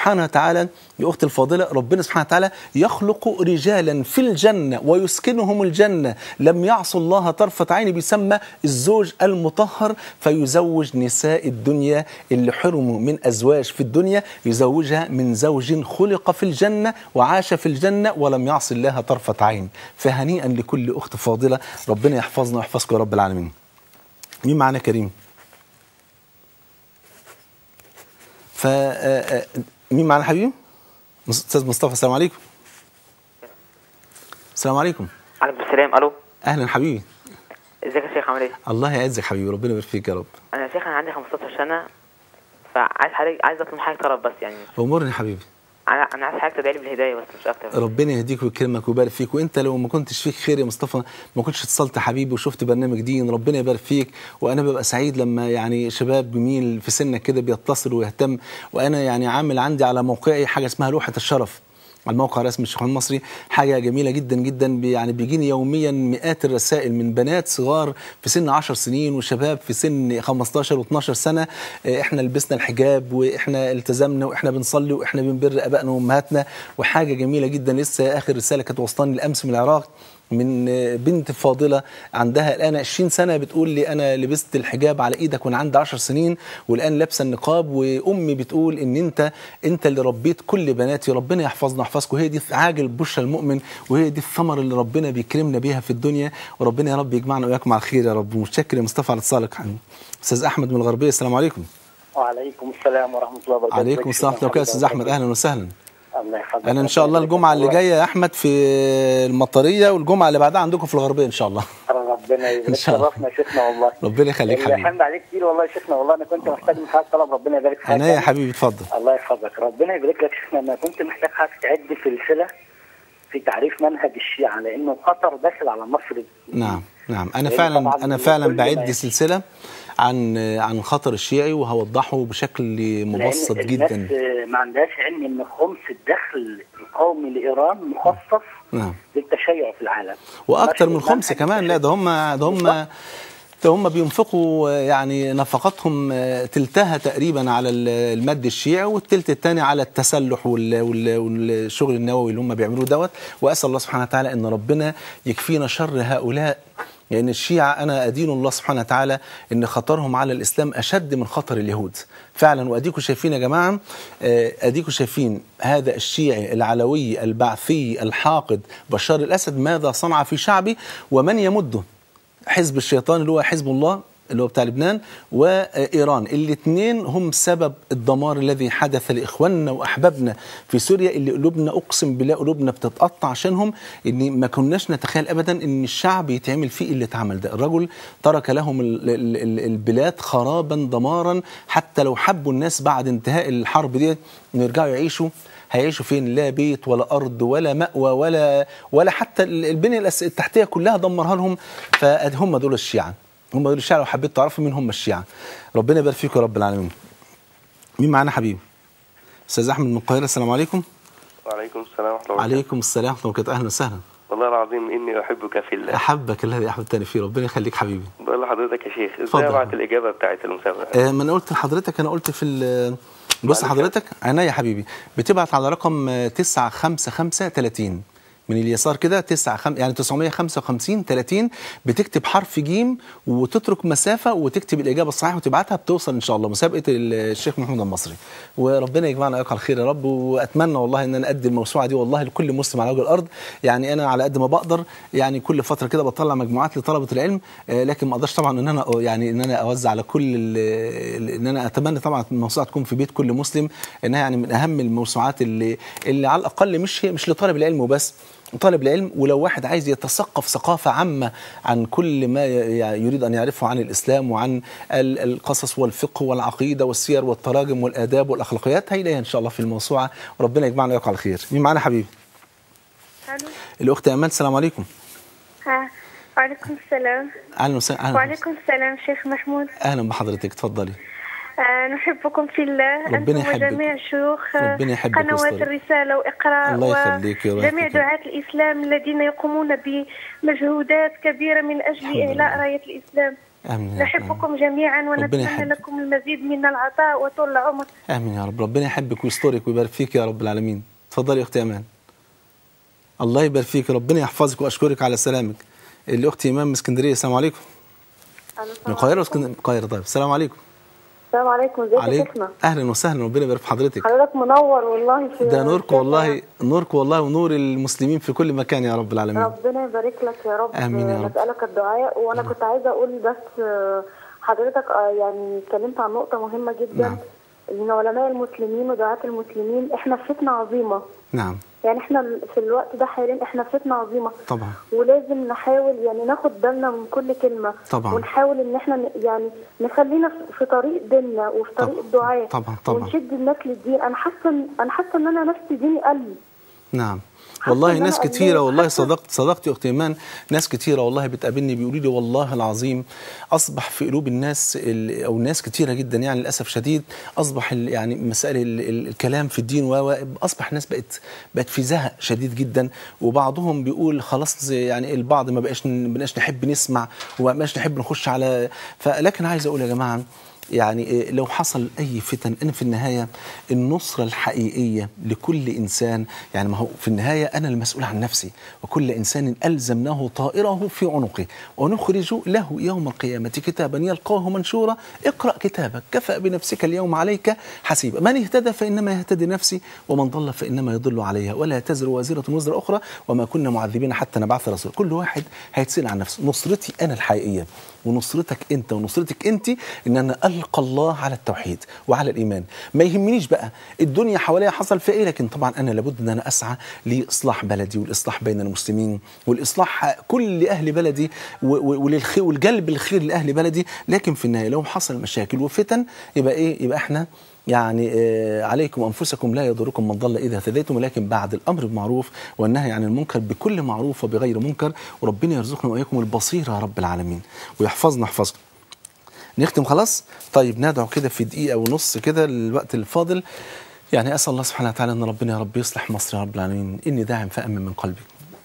وتعالى يا اختي الفاضله ربنا سبحانه وتعالى يخلق رجالا في الجنه ويسكنهم الجنه لم يعصوا الله طرفه عين بيسمى الزوج المطهر فيزوج نساء الدنيا اللي حرموا من ازواج في الدنيا يزوجها من زوج خلق في الجنه وعاش في الجنه ولم يعص الله طرفه عين فهنيئا لكل اخت فاضله ربنا يحفظنا ويحفظكم يا رب العالمين مين معانا كريم ف آه، آه، مين معانا حبيبي استاذ مصطفى السلام عليكم السلام عليكم
عليكم السلام الو
اهلا حبيبي
ازيك يا شيخ عامل ايه؟
الله يعزك حبيبي ربنا يبارك فيك يا رب
انا يا شيخ انا عندي 15 سنه فعايز حضرتك عايز اطلب حاجه طلب بس يعني
امورني حبيبي
انا انا عايز حضرتك تدعي لي بالهدايه بس مش اكتر
ربنا يهديك ويكرمك ويبارك فيك وانت لو ما كنتش فيك خير يا مصطفى ما كنتش اتصلت حبيبي وشفت برنامج دين ربنا يبارك فيك وانا ببقى سعيد لما يعني شباب جميل في سنك كده بيتصل ويهتم وانا يعني عامل عندي على موقعي حاجه اسمها لوحه الشرف على الموقع الرسمي الشيخ المصري حاجه جميله جدا جدا بي- يعني بيجيني يوميا مئات الرسائل من بنات صغار في سن 10 سنين وشباب في سن 15 و12 سنه آه، احنا لبسنا الحجاب واحنا التزمنا واحنا بنصلي واحنا بنبر ابائنا وامهاتنا وحاجه جميله جدا لسه اخر رساله كانت وصلاني الامس من العراق من آه، بنت فاضله عندها الان 20 سنه بتقول لي انا لبست الحجاب على ايدك وانا عندي 10 سنين والان لابسه النقاب وامي بتقول ان انت انت اللي ربيت كل بناتي ربنا يحفظنا ويحفظكم هي دي عاجل بشرى المؤمن وهي دي الثمر اللي ربنا بيكرمنا بيها في الدنيا وربنا يا رب يجمعنا واياكم على الخير يا رب متشكر يا مصطفى على اتصالك حبيبي. استاذ احمد من الغربيه السلام عليكم
وعليكم السلام ورحمه الله وبركاته
عليكم السلام ورحمه الله وبركاته استاذ احمد اهلا وسهلا
الله يحفظك
انا ان شاء الله الجمعه اللي جايه يا احمد في المطريه والجمعه اللي بعدها عندكم في الغربيه ان شاء الله
ربنا
إن
يبارك
شاء الله.
شرفنا يا شيخنا والله
ربنا يخليك حبيبي
الحمد عليك كتير والله يا شيخنا والله انا كنت محتاج من حضرتك طلب ربنا يبارك فيك
انا يا حبيبي اتفضل
الله يحفظك ربنا يبارك لك شيخنا انا كنت محتاج حضرتك تعد سلسله في تعريف منهج الشيعه لانه خطر داخل على مصر
نعم نعم انا
لأن
فعلا
طبعاً
انا فعلا
كل ما
بعد
يمشي.
سلسله عن عن خطر الشيعي وهوضحه بشكل مبسط
لأن
جدا
الناس ما عندهاش علم ان خمس الدخل القومي لايران مخصص
نعم
للتشيع في العالم
واكتر من
ماشي،
خمسه
المنهج
كمان لا ده هم ده هم ده هم بينفقوا يعني نفقاتهم تلتها تقريبا على المد الشيعي والتلت الثاني على التسلح وال- وال- والشغل النووي اللي هم بيعملوه دوت واسال الله سبحانه وتعالى ان ربنا يكفينا شر هؤلاء لان الشيعة انا ادين الله سبحانه وتعالى ان خطرهم على الاسلام اشد من خطر اليهود فعلا واديكم شايفين يا جماعه آه، اديكم شايفين هذا الشيعي العلوي البعثي الحاقد بشار الاسد ماذا صنع في شعبه ومن يمده حزب الشيطان اللي هو حزب الله اللي هو بتاع لبنان وايران الاثنين هم سبب الدمار الذي حدث لاخواننا واحبابنا في سوريا اللي قلوبنا اقسم بالله قلوبنا بتتقطع عشانهم ان ما كناش نتخيل ابدا ان الشعب يتعمل فيه اللي اتعمل ده الرجل ترك لهم ال- ال- ال- البلاد خرابا دمارا حتى لو حبوا الناس بعد انتهاء الحرب دي إن يرجعوا يعيشوا هيعيشوا فين لا بيت ولا ارض ولا مأوى ولا ولا حتى البنيه الأس- التحتيه كلها دمرها لهم فهم دول الشيعه هم دول الشيعه لو حبيت تعرفوا مين هم الشيعه ربنا يبارك فيكم يا رب العالمين مين معانا حبيبي استاذ احمد من القاهره السلام عليكم
وعليكم السلام ورحمة الله وبركاته
عليكم السلام ورحمه الله وبركاته اهلا وسهلا
والله العظيم إني أحبك في الله
احبك الذي احببتني فيه ربنا يخليك حبيبي
بقول لحضرتك يا شيخ
اتفضل.
إزاي أبعت الإجابة بتاعت المسابقة
آه، ما انا قلت لحضرتك انا قلت في ال- بص
معلش.
حضرتك عينيا يا حبيبي بتبعت على رقم آه، 95530 من اليسار كده 9 خم... يعني 955 30 بتكتب حرف جيم وتترك مسافه وتكتب الاجابه الصحيحه وتبعتها بتوصل ان شاء الله مسابقه الشيخ محمود المصري وربنا يجمعنا وياك على الخير يا رب واتمنى والله ان انا ادي الموسوعه دي والله لكل مسلم على وجه الارض يعني انا على قد ما بقدر يعني كل فتره كده بطلع مجموعات لطلبه العلم آه، لكن ما اقدرش طبعا ان انا يعني ان انا اوزع على كل ال- ان انا اتمنى طبعا الموسوعه تكون في بيت كل مسلم انها يعني من اهم الموسوعات اللي اللي على الاقل مش هي مش لطالب العلم وبس طالب العلم ولو واحد عايز يتثقف ثقافة عامة عن كل ما ي- يريد أن يعرفه عن الإسلام وعن ال- القصص والفقه والعقيدة والسير والتراجم والآداب والأخلاقيات هيلاقيها إن شاء الله في الموسوعة وربنا يجمعنا وياكم على خير مين معانا حبيبي
الو
الأخت أمال السلام عليكم
ها وعليكم السلام
أهلا وسهلا أهلا,
وعليكم السلام شيخ محمود
أهلا بحضرتك اتفضلي
آه نحبكم في الله
ربنا
أنتم
يحبك.
وجميع شيوخ آه،
ربنا يحبك
قنوات
ويسترك.
الرسالة وإقراء
الله يخليك يا رب
وجميع
يخليك.
دعاة الإسلام الذين يقومون بمجهودات كبيرة من أجل
الحمد
إعلاء
لله.
راية الإسلام
امين يا رب
نحبكم جميعا
ربنا
ونتمنى
يحبك.
لكم المزيد من العطاء وطول العمر
امين يا رب ربنا يحبك ويسترك ويبارك فيك يا رب العالمين اتفضلي يا اختي امان الله يبارك فيك ربنا يحفظك واشكرك على سلامك الاخت ايمان من اسكندريه السلام عليكم من القاهره واسكندريه القاهره طيب السلام عليكم
السلام عليكم ازيك يا
عليك
شيخنا
اهلا وسهلا ربنا يبارك في حضرتك
حضرتك منور والله في
ده نورك
الشاشة.
والله نورك والله ونور المسلمين في كل مكان يا رب العالمين
ربنا يبارك لك يا رب
آمين يا رب.
نسألك الدعاء وانا كنت عايزه اقول بس آه، حضرتك آه، يعني اتكلمت عن نقطه مهمه جدا
نعم.
ان علماء المسلمين ودعاة المسلمين احنا في فتنه عظيمه
نعم
يعني احنا في الوقت ده حاليا احنا في فتنه عظيمه
طبعا
ولازم نحاول يعني ناخد بالنا من كل كلمه
طبعا.
ونحاول ان احنا ن- يعني نخلينا في- في طريق ديننا وفي
طبعا.
طريق الدعاء
طبعا، طبعا.
ونشد الناس للدين انا حاسه إن- انا حاسه ان انا نفسي ديني قلبي
نعم
حاسة
والله
إن أنا
ناس
قد إيه
كتيرة والله
حاسة-
صدقت صدقت يا أختي إيمان ناس كتيرة والله بتقابلني بيقولوا لي والله العظيم أصبح في قلوب الناس ال- أو ناس كتيرة جدا يعني للأسف شديد أصبح ال- يعني مسائل ال- ال- الكلام في الدين و و- أصبح ناس بقت بقت في زهق شديد جدا وبعضهم بيقول خلاص زي يعني البعض ما بقاش ما بقاش نحب نسمع وما بقاش نحب نخش على فلكن عايز أقول يا جماعة يعني إيه، لو حصل أي فتن أنا في النهاية النصرة الحقيقية لكل إنسان يعني ما هو في النهاية أنا المسؤول عن نفسي وكل إنسان ألزمناه طائره في عنقه ونخرج له يوم القيامة كتابا يلقاه منشورا اقرأ كتابك كفى بنفسك اليوم عليك حسيبا من اهتدى فإنما يهتدي نفسي ومن ضل فإنما يضل عليها ولا تزر وازرة وزر أخرى وما كنا معذبين حتى نبعث رسول كل واحد هيتسأل عن نفسه نصرتي أنا الحقيقية ونصرتك انت ونصرتك انت ان انا القى الله على التوحيد وعلى الايمان ما يهمنيش بقى الدنيا حواليا حصل فيها ايه لكن طبعا انا لابد ان انا اسعى لاصلاح بلدي والاصلاح بين المسلمين والاصلاح كل اهل بلدي و- و- وللخير والجلب الخير لاهل بلدي لكن في النهايه لو حصل مشاكل وفتن يبقى ايه يبقى احنا يعني آه، عليكم انفسكم لا يضركم من ضل اذا اهتديتم ولكن بعد الامر بالمعروف والنهي عن المنكر بكل معروف وبغير منكر وربنا يرزقنا واياكم البصيره يا رب العالمين ويحفظنا يحفظكم نختم خلاص طيب ندعو كده في دقيقه ونص كده الوقت الفاضل يعني اسال الله سبحانه وتعالى ان ربنا يا رب يصلح مصر يا رب العالمين اني داعم فامن من قلبك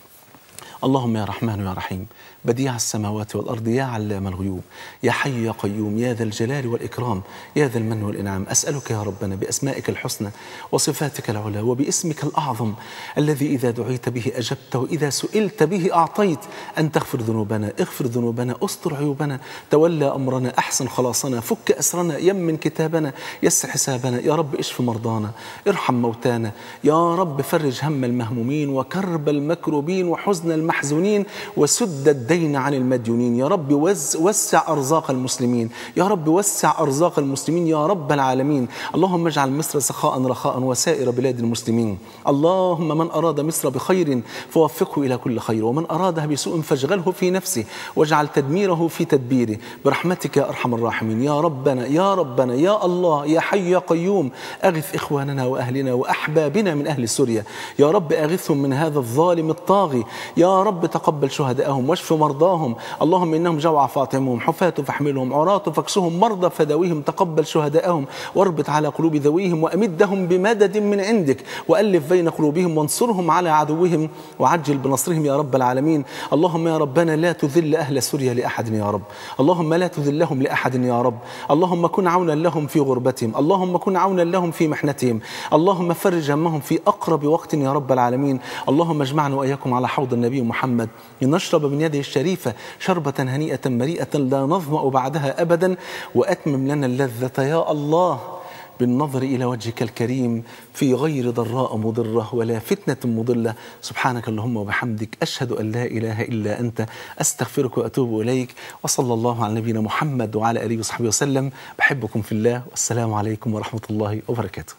اللهم يا رحمن يا رحيم بديع السماوات والأرض يا علام الغيوب يا حي يا قيوم يا ذا الجلال والإكرام يا ذا المن والإنعام أسألك يا ربنا بأسمائك الحسنى وصفاتك العلى وباسمك الأعظم الذي إذا دعيت به أجبت وإذا سئلت به أعطيت أن تغفر ذنوبنا اغفر ذنوبنا استر عيوبنا تولى أمرنا أحسن خلاصنا فك أسرنا يمن كتابنا يسر حسابنا يا رب اشف مرضانا ارحم موتانا يا رب فرج هم المهمومين وكرب المكروبين وحزن المحزونين وسد الدين عن المديونين يا رب وز وسع أرزاق المسلمين يا رب وسع أرزاق المسلمين يا رب العالمين اللهم اجعل مصر سخاء رخاء وسائر بلاد المسلمين اللهم من أراد مصر بخير فوفقه إلى كل خير ومن أرادها بسوء فاشغله في نفسه واجعل تدميره في تدبيره برحمتك يا أرحم الراحمين يا ربنا يا ربنا يا الله يا حي يا قيوم أغث إخواننا وأهلنا وأحبابنا من أهل سوريا يا رب أغثهم من هذا الظالم الطاغي يا رب تقبل شهداءهم واشف مرضاهم اللهم إنهم جوع فاطمهم حفاة فاحملهم عراة فاكسهم مرضى فداويهم تقبل شهداءهم واربط على قلوب ذويهم وأمدهم بمدد من عندك وألف بين قلوبهم وانصرهم على عدوهم وعجل بنصرهم يا رب العالمين اللهم يا ربنا لا تذل أهل سوريا لأحد يا رب اللهم لا تذلهم لأحد يا رب اللهم كن عونا لهم في غربتهم اللهم كن عونا لهم في محنتهم اللهم فرج همهم في أقرب وقت يا رب العالمين اللهم اجمعنا وإياكم على حوض النبي محمد لنشرب من يده الشريفة شربة هنيئة مريئة لا نظمأ بعدها أبدا وأتمم لنا اللذة يا الله بالنظر إلى وجهك الكريم في غير ضراء مضرة ولا فتنة مضلة سبحانك اللهم وبحمدك أشهد أن لا إله إلا أنت أستغفرك وأتوب إليك وصلى الله على نبينا محمد وعلى آله وصحبه وسلم بحبكم في الله والسلام عليكم ورحمة الله وبركاته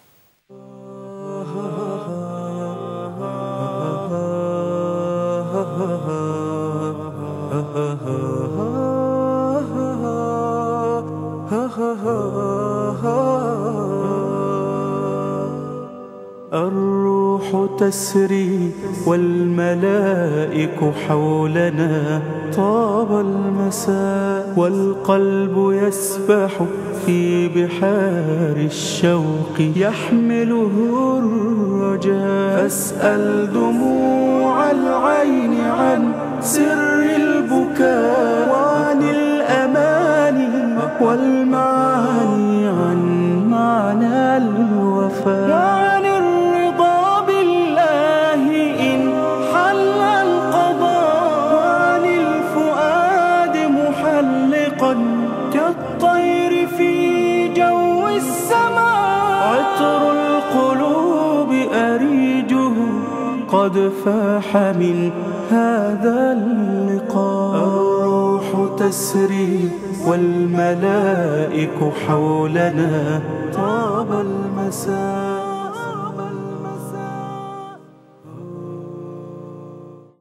الروح تسري والملائك حولنا طاب المساء والقلب يسبح في بحار الشوق يحمله الرجاء أسأل دموع العين عن سر البكاء وعن الأمان والمعاني عن معنى الوفاء وعن الرضا بالله إن حل القضاء وعن الفؤاد محلقا كالطير في جو السماء عطر القلوب أريجه قد فاح من هذا اللقاء الروح تسري والملائك حولنا طاب المساء